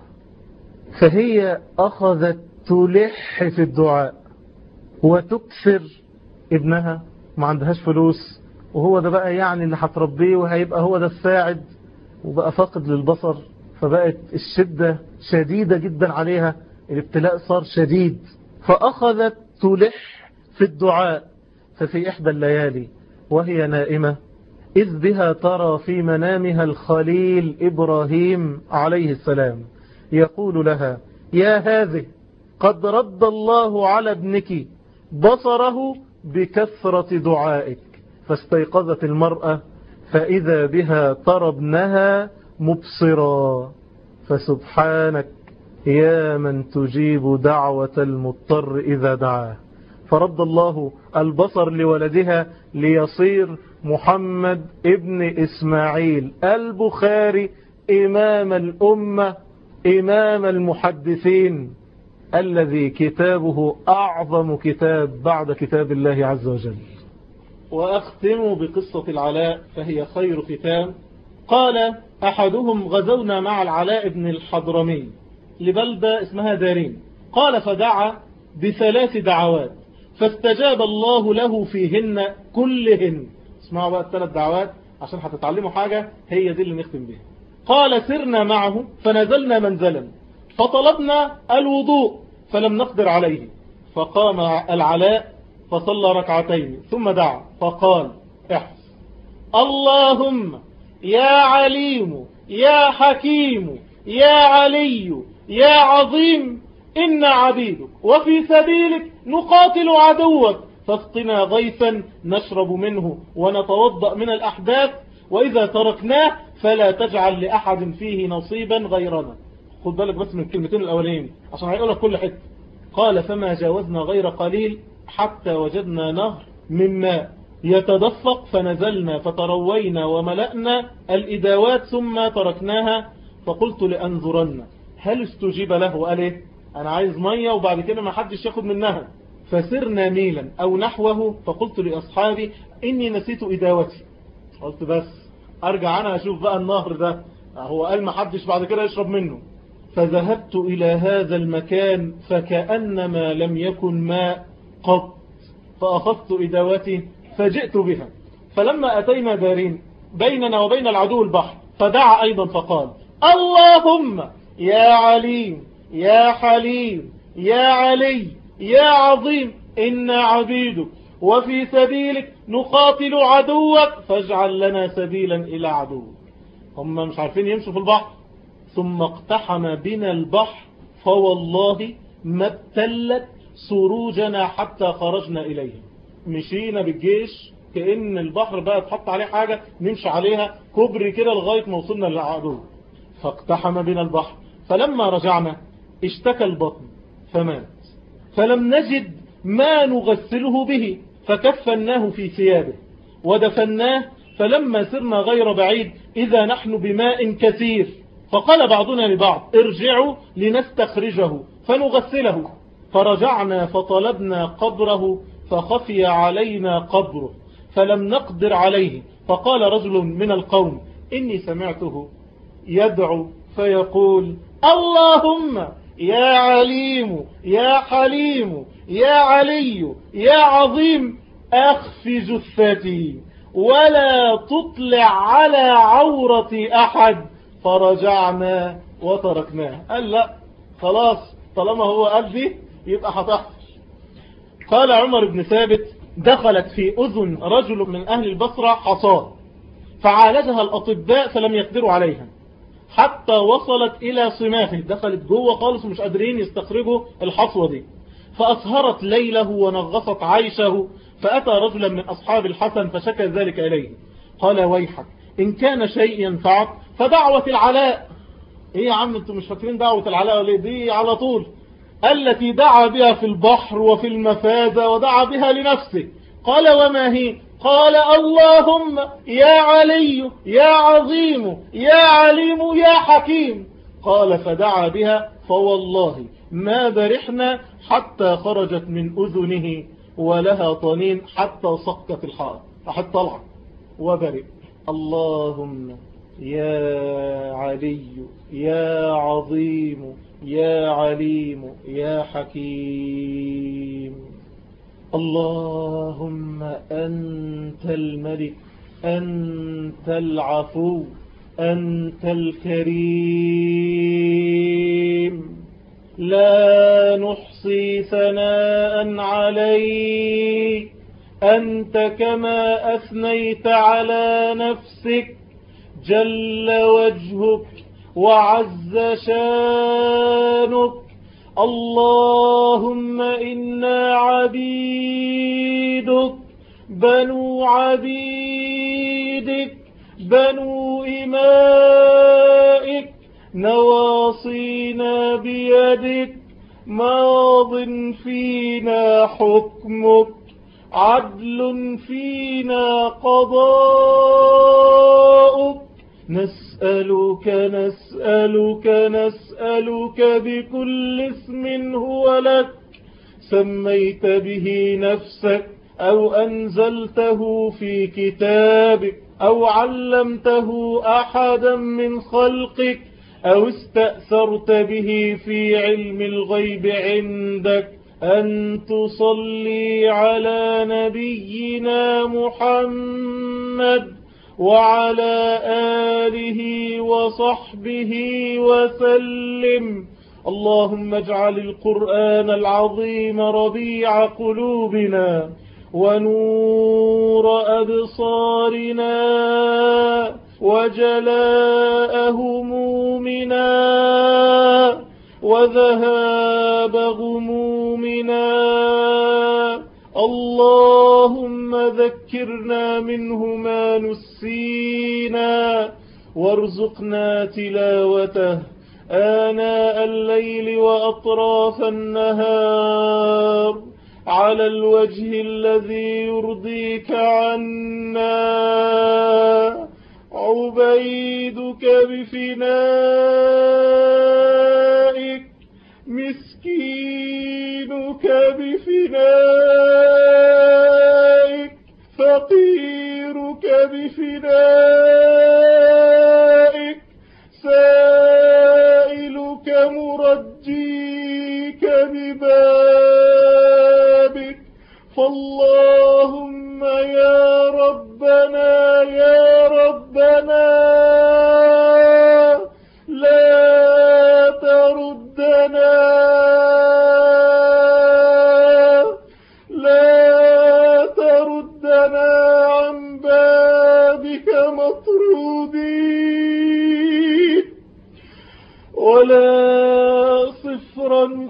فهي أخذت تلح في الدعاء وتكثر ابنها ما عندهاش فلوس وهو ده بقى يعني اللي هتربيه وهيبقى هو ده الساعد وبقى فاقد للبصر فبقت الشدة شديدة جدا عليها الابتلاء صار شديد فأخذت تلح في الدعاء ففي إحدى الليالي وهي نائمة إذ بها ترى في منامها الخليل إبراهيم عليه السلام يقول لها يا هذه قد رد الله على ابنك بصره بكثرة دعائك فاستيقظت المرأة فإذا بها ترى ابنها مبصرا فسبحانك يا من تجيب دعوة المضطر إذا دعاه فرد الله البصر لولدها ليصير محمد ابن إسماعيل البخاري إمام الأمة إمام المحدثين الذي كتابه أعظم كتاب بعد كتاب الله عز وجل وأختم بقصة العلاء فهي خير ختام قال أحدهم غزونا مع العلاء بن الحضرمي لبلدة اسمها دارين قال فدعا بثلاث دعوات فاستجاب الله له فيهن كلهن اسمعوا بقى الثلاث دعوات عشان هتتعلموا حاجة هي دي اللي نختم بها قال سرنا معه فنزلنا منزلا فطلبنا الوضوء فلم نقدر عليه فقام العلاء فصلى ركعتين ثم دعا فقال احس اللهم يا عليم يا حكيم يا علي يا عظيم إن عبيدك وفي سبيلك نقاتل عدوك فاسقنا غيثا نشرب منه ونتوضأ من الأحداث وإذا تركناه فلا تجعل لأحد فيه نصيبا غيرنا خد بالك بس من الكلمتين الأولين عشان هيقولك كل حتة قال فما جاوزنا غير قليل حتى وجدنا نهر من ماء يتدفق فنزلنا فتروينا وملأنا الإداوات ثم تركناها فقلت لأنظرن هل استجيب له وقال ايه أنا عايز مية وبعد كده ما حدش ياخد منها فسرنا ميلا أو نحوه فقلت لأصحابي إني نسيت إداوتي قلت بس أرجع أنا أشوف بقى النهر ده هو قال ما حدش بعد كده يشرب منه فذهبت إلى هذا المكان فكأنما لم يكن ماء قط فأخذت إداوتي فجئت بها فلما أتينا دارين بيننا وبين العدو البحر فدعا أيضا فقال اللهم يا عليم يا حليم يا علي يا عظيم إنا عبيدك وفي سبيلك نقاتل عدوك فاجعل لنا سبيلا إلى عدوك هم مش عارفين يمشوا في البحر ثم اقتحم بنا البحر فوالله ما ابتلت سروجنا حتى خرجنا إليه مشينا بالجيش كأن البحر بقى تحط عليه حاجة نمشي عليها كبري كده لغاية ما وصلنا للعدو فاقتحم بنا البحر فلما رجعنا اشتكى البطن فمات فلم نجد ما نغسله به فكفناه في ثيابه ودفناه فلما سرنا غير بعيد إذا نحن بماء كثير فقال بعضنا لبعض ارجعوا لنستخرجه فنغسله فرجعنا فطلبنا قبره فخفي علينا قبره فلم نقدر عليه فقال رجل من القوم إني سمعته يدعو فيقول اللهم يا عليم يا حليم يا علي يا عظيم أخف جثتي ولا تطلع على عورة أحد فرجعنا وتركناه قال لا خلاص طالما هو قال دي يبقى هتحصل قال عمر بن ثابت دخلت في أذن رجل من أهل البصرة حصاه فعالجها الأطباء فلم يقدروا عليها حتى وصلت إلى صماخه دخلت جوه خالص ومش قادرين يستخرجوا الحصوة دي فأسهرت ليله ونغصت عيشه فأتى رجلا من أصحاب الحسن فشكى ذلك إليه قال ويحك إن كان شيء ينفعك فدعوة العلاء إيه يا عم أنتم مش فاكرين دعوة العلاء ولا دي على طول التي دعا بها في البحر وفي المفازة ودعا بها لنفسه قال وما هي قال اللهم يا علي يا عظيم يا عليم يا حكيم قال فدعا بها فوالله ما برحنا حتى خرجت من أذنه ولها طنين حتى سقط الحائط راحت طلع وبرئ اللهم يا علي يا عظيم يا عليم يا حكيم اللهم أنت الملك أنت العفو أنت الكريم لا نحصي ثناء عليك أنت كما أثنيت على نفسك جل وجهك وعز شانك اللهم إنا عبيدك بنو عبيدك بنو إمائك نواصينا بيدك ماض فينا حكمك عدل فينا قضاؤك نسألك نسألك نسألك بكل اسم هو لك سميت به نفسك أو أنزلته في كتابك أو علمته أحدا من خلقك أو استأثرت به في علم الغيب عندك أن تصلي على نبينا محمد وعلى آله وصحبه وسلم اللهم اجعل القرآن العظيم ربيع قلوبنا ونور أبصارنا وجلاء همومنا وذهاب غمومنا اللهم ذكرنا منه ما نسينا وارزقنا تلاوته آناء الليل وأطراف النهار على الوجه الذي يرضيك عنا عبيدك بفنائك مسكينك بفنائك فقيرك بفنائك سائلك مرجيك ببابك فاللهم يا ربنا يا ربنا لا تردنا لا تردنا عن بابك مطرودين ولا صفرا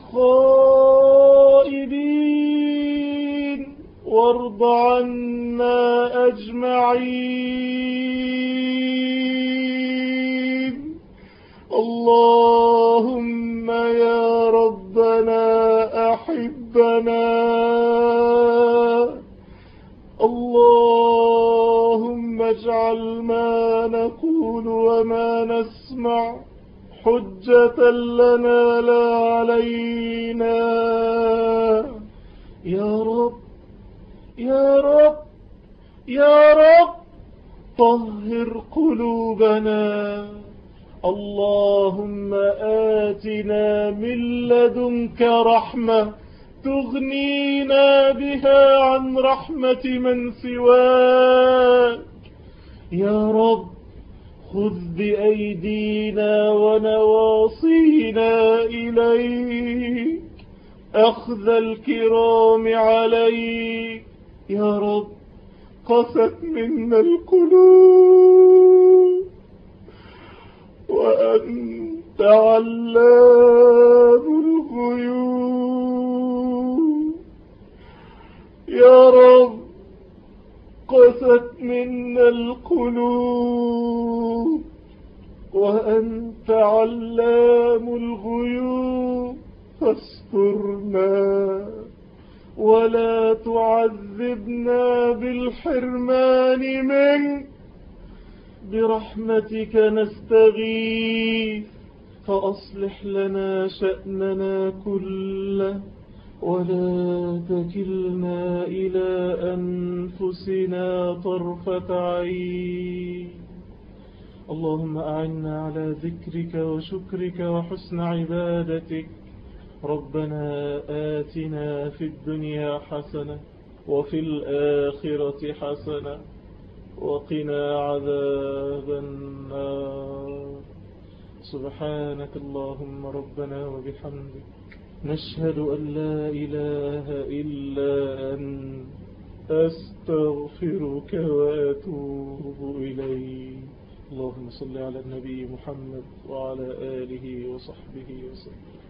خائبين وارض عنا أجمعين اللهم يا ربنا أحبنا اللهم تجعل ما نقول وما نسمع حجة لنا لا علينا يا رب يا رب يا رب طهر قلوبنا اللهم آتنا من لدنك رحمة تغنينا بها عن رحمة من سواك يا رب خذ بأيدينا ونواصينا إليك أخذ الكرام عليك يا رب قست منا القلوب وأنت علام الغيوب يا رب قست منا القلوب وأنت علام الغيوب فاسترنا ولا تعذبنا بالحرمان منك برحمتك نستغيث فأصلح لنا شأننا كله ولا تكلنا إلى أنفسنا طرفة عين اللهم أعنا على ذكرك وشكرك وحسن عبادتك ربنا آتنا في الدنيا حسنة وفي الآخرة حسنة وقنا عذاب النار سبحانك اللهم ربنا وبحمدك نشهد أن لا إله إلا أنت أستغفرك وأتوب إليك اللهم صل على النبي محمد وعلى آله وصحبه وسلم